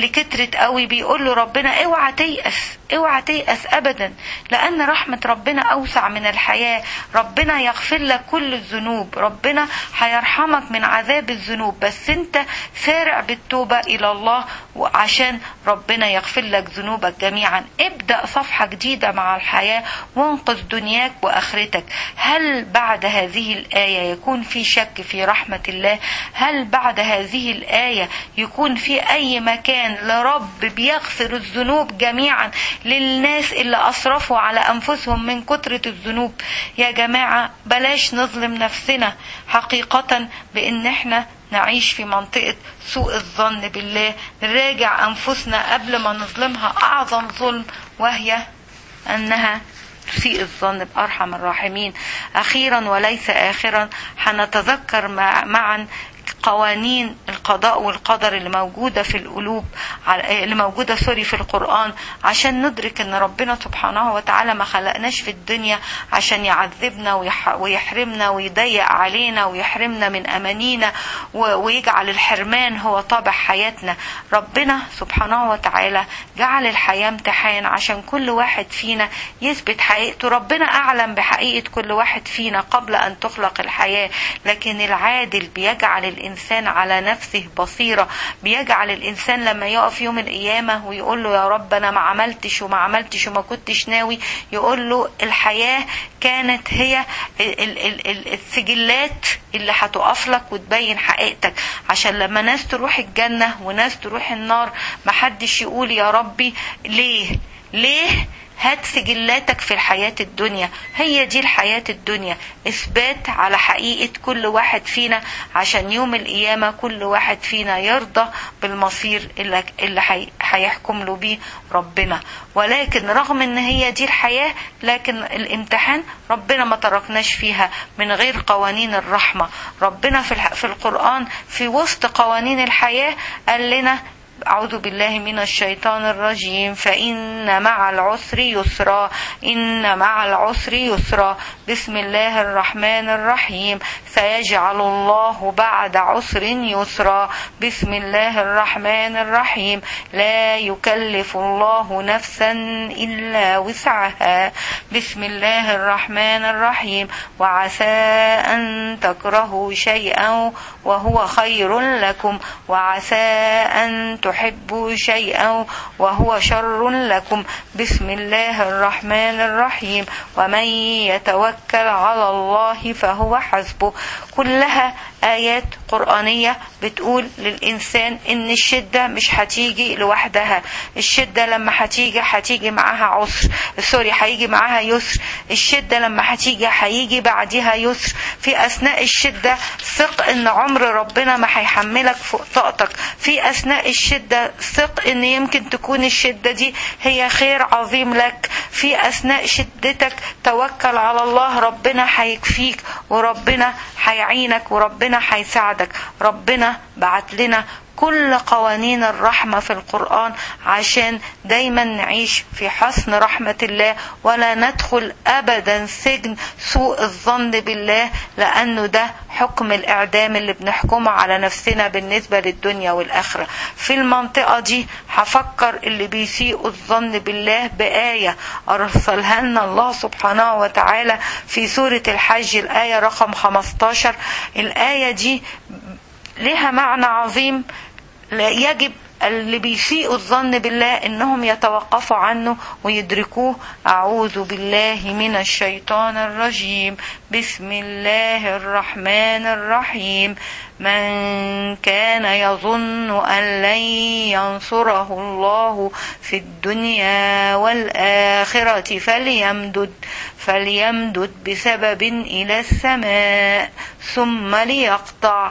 نزلت قوي بيقول له ربنا اوعى تيأس اوعى تيأس ابدا لان رحمة ربنا اوسع من الحياة ربنا يغفر لك كل الذنوب ربنا هيرحمك من عذاب الذنوب بس انت سارع بالتوبة الى الله وعشان ربنا يغفر لك ذنوبك جميعا ابدأ صفحة جديدة مع الحياة وانقذ دنياك واخرتك هل بعد هذه الآية يكون في شك في رحمة الله هل بعد هذه الآية يكون في أي مكان لرب بيغفر الذنوب جميعا للناس اللي أسرفوا على أنفسهم من كترة الذنوب يا جماعة بلاش نظلم نفسنا حقيقة بإن احنا نعيش في منطقة سوء الظن بالله نراجع أنفسنا قبل ما نظلمها أعظم ظلم وهي أنها تسيء الظن بأرحم الراحمين أخيرا وليس آخرا هنتذكر معا قوانين القضاء والقدر اللي موجودة في القلوب اللي موجودة سوري في القرآن عشان ندرك ان ربنا سبحانه وتعالى ما خلقناش في الدنيا عشان يعذبنا ويحرمنا ويضيق علينا ويحرمنا من أمانينا ويجعل الحرمان هو طابع حياتنا ربنا سبحانه وتعالى جعل الحياة امتحان عشان كل واحد فينا يثبت حقيقته ربنا أعلم بحقيقة كل واحد فينا قبل أن تخلق الحياة لكن العادل بيجعل الإنسان على نفسه بصيرة بيجعل الإنسان لما يقف يوم القيامة ويقول له يا رب أنا ما عملتش وما عملتش وما كنتش ناوي يقول له الحياة كانت هي السجلات اللي هتقف لك وتبين حقيقتك عشان لما ناس تروح الجنة وناس تروح النار محدش يقول يا ربي ليه ليه هات سجلاتك في الحياة الدنيا هي دي الحياة الدنيا إثبات على حقيقة كل واحد فينا عشان يوم القيامة كل واحد فينا يرضى بالمصير اللي, اللي هيحكم له بيه ربنا ولكن رغم ان هي دي الحياة لكن الامتحان ربنا ما تركناش فيها من غير قوانين الرحمة ربنا في, في القرآن في وسط قوانين الحياة قال لنا أعوذ بالله من الشيطان الرجيم فإن مع العسر يسرا إن مع العسر يسرا بسم الله الرحمن الرحيم سيجعل الله بعد عسر يسرا بسم الله الرحمن الرحيم لا يكلف الله نفسا إلا وسعها بسم الله الرحمن الرحيم وعسى أن تكرهوا شيئا وهو خير لكم وعسى أن تحبوا شيئا وهو شر لكم بسم الله الرحمن الرحيم ومن يتوكل على الله فهو حسبه كلها آيات قرآنية بتقول للإنسان إن الشدة مش هتيجي لوحدها الشدة لما هتيجي هتيجي معاها عسر سوري هيجي معاها يسر الشدة لما هتيجي هيجي بعدها يسر في أثناء الشدة ثق إن عمر ربنا ما هيحملك فوق طاقتك في أثناء الشدة ثق إن يمكن تكون الشدة دي هي خير عظيم لك في أثناء شدتك توكل على الله ربنا هيكفيك وربنا هيعينك وربنا هيساعدك ربنا بعت لنا كل قوانين الرحمة في القرآن عشان دايما نعيش في حسن رحمة الله ولا ندخل أبدا سجن سوء الظن بالله لأنه ده حكم الإعدام اللي بنحكمه على نفسنا بالنسبة للدنيا والآخرة في المنطقة دي هفكر اللي بيسيء الظن بالله بآية أرسلها لنا الله سبحانه وتعالى في سورة الحج الآية رقم 15 الآية دي لها معنى عظيم يجب اللي بيسيئوا الظن بالله انهم يتوقفوا عنه ويدركوه اعوذ بالله من الشيطان الرجيم بسم الله الرحمن الرحيم من كان يظن ان لن ينصره الله في الدنيا والاخره فليمدد فليمدد بسبب الى السماء ثم ليقطع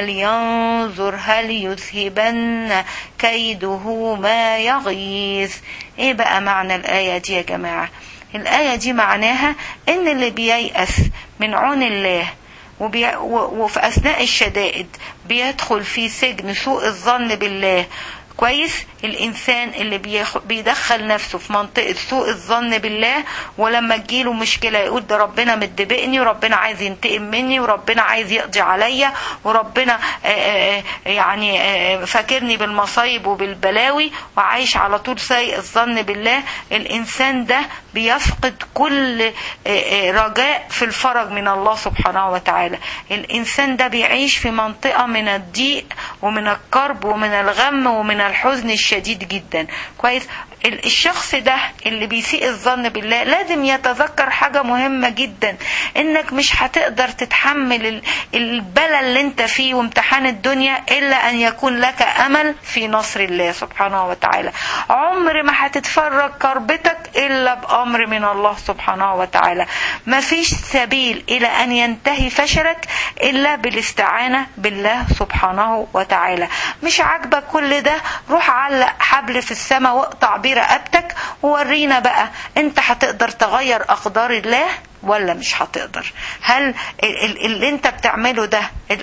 فلينظر هل يذهبن كيده ما يغيظ ايه بقى معنى الايه دي يا جماعه الايه دي معناها ان اللي بييأس من عون الله وبي... وفي اثناء الشدائد بيدخل في سجن سوء الظن بالله كويس الانسان اللي بيخ... بيدخل نفسه في منطقه سوء الظن بالله ولما تجيله مشكله يقول ده ربنا مدبقني وربنا عايز ينتقم مني وربنا عايز يقضي عليا وربنا آآ آآ يعني آآ فاكرني بالمصايب وبالبلاوي وعايش على طول سيء الظن بالله الانسان ده بيفقد كل رجاء في الفرج من الله سبحانه وتعالى الانسان ده بيعيش في منطقه من الضيق ومن الكرب ومن الغم ومن الحزن الشديد جدا كويس الشخص ده اللي بيسيء الظن بالله لازم يتذكر حاجة مهمة جدا انك مش هتقدر تتحمل البلا اللي انت فيه وامتحان الدنيا الا ان يكون لك امل في نصر الله سبحانه وتعالى عمر ما هتتفرج كربتك الا بامر من الله سبحانه وتعالى مفيش سبيل الى ان ينتهي فشلك الا بالاستعانة بالله سبحانه وتعالى مش عاجبك كل ده روح علق حبل في السماء واقطع بيه رقبتك وورينا بقى انت هتقدر تغير اقدار الله ولا مش هتقدر هل اللي انت بتعمله ده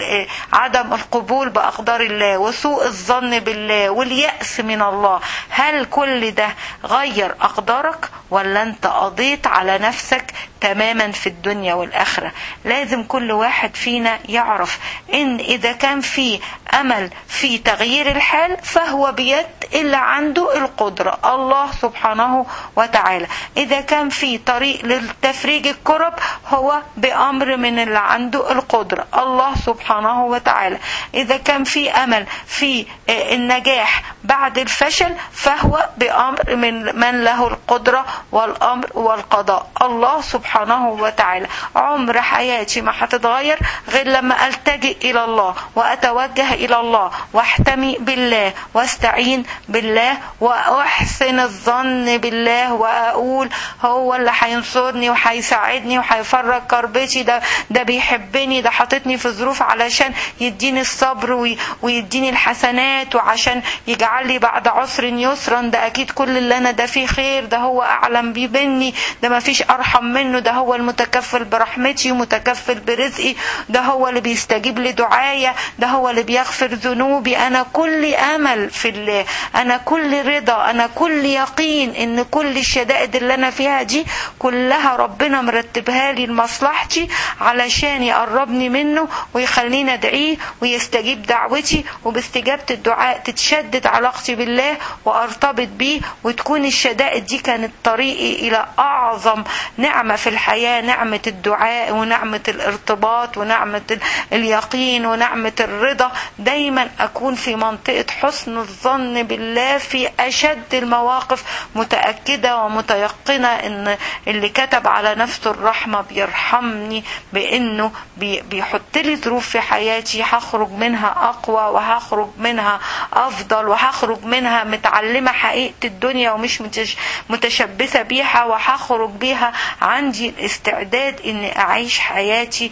عدم القبول باقدار الله وسوء الظن بالله واليأس من الله هل كل ده غير اقدارك ولا انت قضيت على نفسك تماما في الدنيا والاخره لازم كل واحد فينا يعرف ان اذا كان في امل في تغيير الحال فهو بيد اللي عنده القدره الله سبحانه وتعالى اذا كان في طريق للتفريج الكرب هو بامر من اللي عنده القدره الله سبحانه وتعالى اذا كان في امل في النجاح بعد الفشل فهو بامر من من له القدره والامر والقضاء الله سبحانه وتعالى عمر حياتي ما هتتغير غير لما التجئ الى الله واتوجه الى الله واحتمي بالله واستعين بالله واحسن الظن بالله واقول هو اللي هينصرني وهيساعدني وهيفرج كربتي ده ده بيحبني ده حاططني في ظروف علشان يديني الصبر ويديني الحسنات وعشان يجعل لي بعد عسر يسرا ده اكيد كل اللي انا ده فيه خير ده هو اعلم بيه مني ده ما فيش ارحم منه ده هو المتكفل برحمتي ومتكفل برزقي ده هو اللي بيستجيب لدعايا ده هو اللي بيغفر ذنوبي انا كل امل في الله انا كل رضا انا كل يقين ان كل الشدائد اللي انا فيها دي كلها ربنا مرتبها لي لمصلحتي علشان يقربني منه ويخليني ادعيه ويستجيب دعوتي وباستجابه الدعاء تتشدد علاقتي بالله وارتبط بيه وتكون الشدائد دي كانت طريقي الى اعظم نعمه في الحياه نعمه الدعاء ونعمه الارتباط ونعمه اليقين ونعمه الرضا دايما اكون في منطقه حسن الظن بالله في اشد المواقف متاكده ومتيقنه ان اللي كتب على نفسه الرحمه بيرحمني بانه بيحط لي ظروف في حياتي هخرج منها اقوى وهخرج منها افضل وهخرج منها متعلمه حقيقه الدنيا ومش متشبثه بيها وهخرج بيها عندي الاستعداد اني اعيش حياتي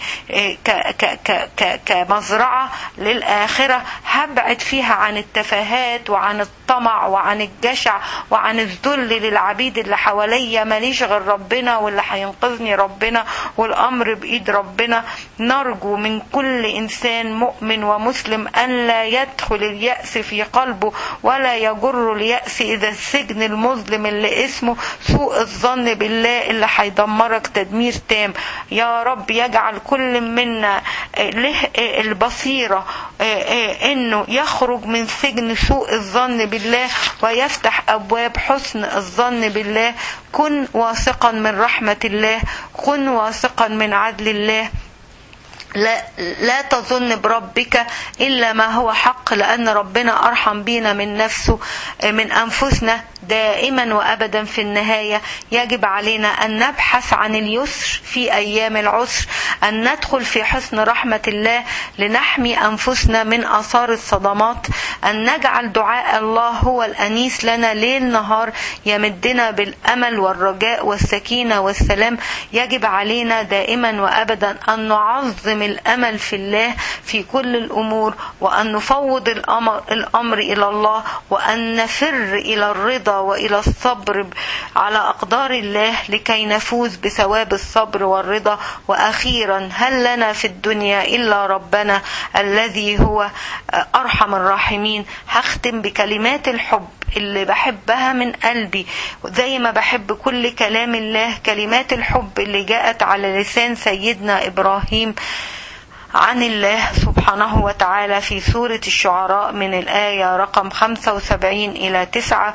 كمزرعه للاخره هبعد فيها عن التفاهات وعن الطمع وعن الجشع وعن الذل للعبيد اللي حواليا ماليش غير ربنا واللي هينقذني ربنا والامر بايد ربنا نرجو من كل انسان مؤمن ومسلم ان لا يدخل الياس في قلبه ولا يجر الياس اذا السجن المظلم اللي اسمه سوء الظن بالله اللي هيدمرك تدمير تام يا رب يجعل كل منا له البصيره انه يخرج من سجن سوء الظن بالله ويفتح ابواب حسن الظن بالله كن واثقا من رحمه الله كن واثقا من عدل الله لا, لا تظن بربك إلا ما هو حق لأن ربنا أرحم بينا من نفسه من أنفسنا دائما وأبدا في النهاية يجب علينا أن نبحث عن اليسر في أيام العسر أن ندخل في حسن رحمة الله لنحمي أنفسنا من آثار الصدمات أن نجعل دعاء الله هو الأنيس لنا ليل نهار يمدنا بالأمل والرجاء والسكينة والسلام يجب علينا دائما وأبدا أن نعظم الامل في الله في كل الامور وان نفوض الامر, الأمر الى الله وان نفر الى الرضا الرضا والى الصبر على اقدار الله لكي نفوز بثواب الصبر والرضا واخيرا هل لنا في الدنيا الا ربنا الذي هو ارحم الراحمين هختم بكلمات الحب اللي بحبها من قلبي زي ما بحب كل كلام الله كلمات الحب اللي جاءت على لسان سيدنا ابراهيم عن الله سبحانه وتعالى في سورة الشعراء من الآية رقم 75 إلى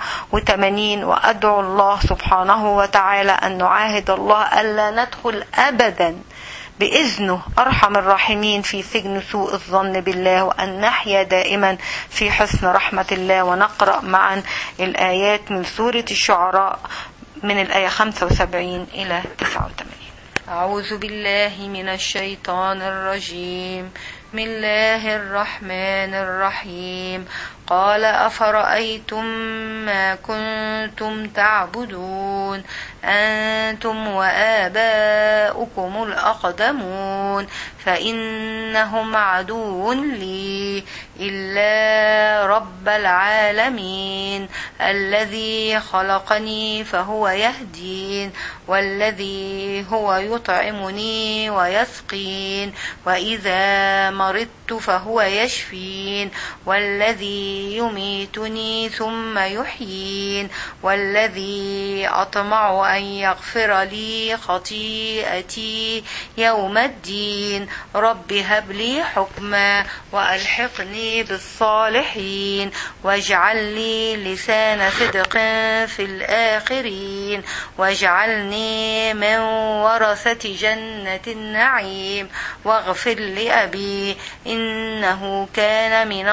89 وأدعو الله سبحانه وتعالى أن نعاهد الله ألا ندخل أبدا بإذنه أرحم الراحمين في سجن سوء الظن بالله وأن نحيا دائما في حسن رحمة الله ونقرأ معا الآيات من سورة الشعراء من الآية 75 إلى 89 أعوذ بالله من الشيطان الرجيم بسم الله الرحمن الرحيم قال أفرأيتم ما كنتم تعبدون أنتم وآباؤكم الأقدمون فإنهم عدو لي إلا رب العالمين الذي خلقني فهو يهدين والذي هو يطعمني ويسقين وإذا مرضت فهو يشفين والذي يميتني ثم يحيين والذي أطمع أن يغفر لي خطيئتي يوم الدين رب هب لي حكما وألحقني بالصالحين واجعل لي لسان صدق في الآخرين واجعلني من ورثة جنة النعيم واغفر لأبي إنه كان من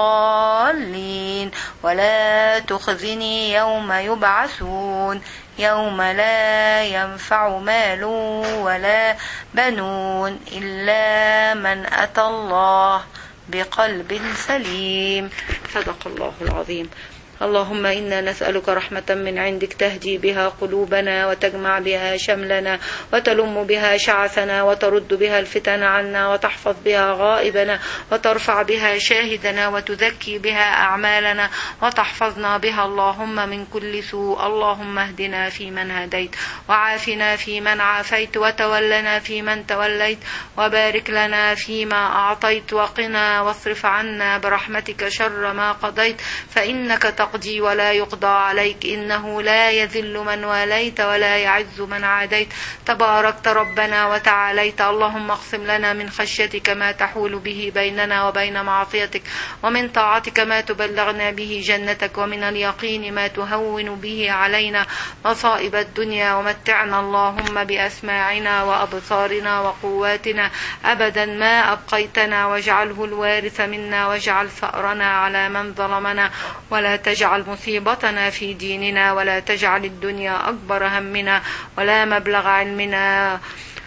الضالين ولا تخزني يوم يبعثون يوم لا ينفع مال ولا بنون إلا من أتى الله بقلب سليم صدق الله العظيم اللهم إنا نسألك رحمة من عندك تهدي بها قلوبنا وتجمع بها شملنا وتلم بها شعثنا وترد بها الفتن عنا وتحفظ بها غائبنا وترفع بها شاهدنا وتزكي بها أعمالنا وتحفظنا بها اللهم من كل سوء اللهم اهدنا فيمن هديت وعافنا فيمن عافيت وتولنا فيمن توليت وبارك لنا فيما أعطيت وقنا واصرف عنا برحمتك شر ما قضيت فإنك تقضي ولا يقضى عليك إنه لا يذل من واليت ولا يعز من عاديت تباركت ربنا وتعاليت اللهم اقسم لنا من خشيتك ما تحول به بيننا وبين معصيتك ومن طاعتك ما تبلغنا به جنتك ومن اليقين ما تهون به علينا مصائب الدنيا ومتعنا اللهم بأسماعنا وأبصارنا وقواتنا أبدا ما أبقيتنا واجعله الوارث منا واجعل ثأرنا على من ظلمنا ولا تجعل مصيبتنا في ديننا ولا تجعل الدنيا أكبر همنا ولا مبلغ علمنا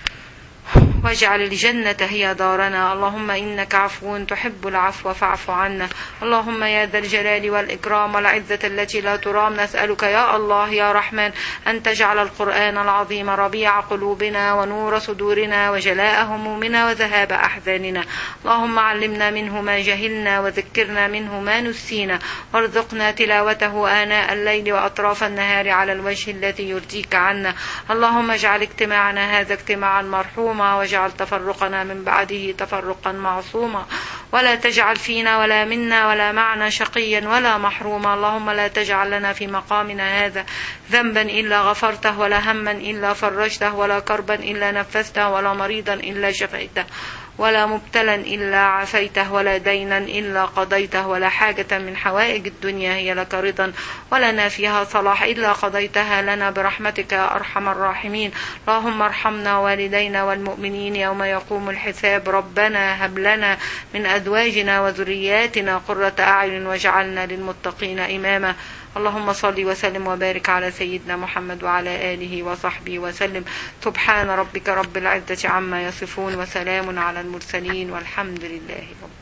واجعل الجنة هي دارنا اللهم إنك عفو تحب العفو فاعف عنا اللهم يا ذا الجلال والإكرام والعزة التي لا ترام نسألك يا الله يا رحمن أن تجعل القرآن العظيم ربيع قلوبنا ونور صدورنا وجلاء همومنا وذهاب أحزاننا اللهم علمنا منه ما جهلنا وذكرنا منه ما نسينا وارزقنا تلاوته آناء الليل وأطراف النهار على الوجه الذي يرضيك عنا اللهم اجعل اجتماعنا هذا اجتماعا مرحوما واجعل تفرقنا من بعده تفرقا معصوما ولا تجعل فينا ولا منا ولا معنا شقيا ولا محروما اللهم لا تجعل لنا في مقامنا هذا ذنبا إلا غفرته ولا هما إلا فرجته ولا كربا إلا نفسته ولا مريضا إلا شفيته ولا مبتلا إلا عافيته ولا دينا إلا قضيته ولا حاجة من حوائج الدنيا هي لك رضا ولنا فيها صلاح إلا قضيتها لنا برحمتك يا أرحم الراحمين اللهم ارحمنا والدينا والمؤمنين يوم يقوم الحساب ربنا هب لنا من أزواجنا وذرياتنا قرة أعين واجعلنا للمتقين إماما اللهم صل وسلم وبارك على سيدنا محمد وعلى آله وصحبه وسلم سبحان ربك رب العزة عما يصفون وسلام على المرسلين والحمد لله رب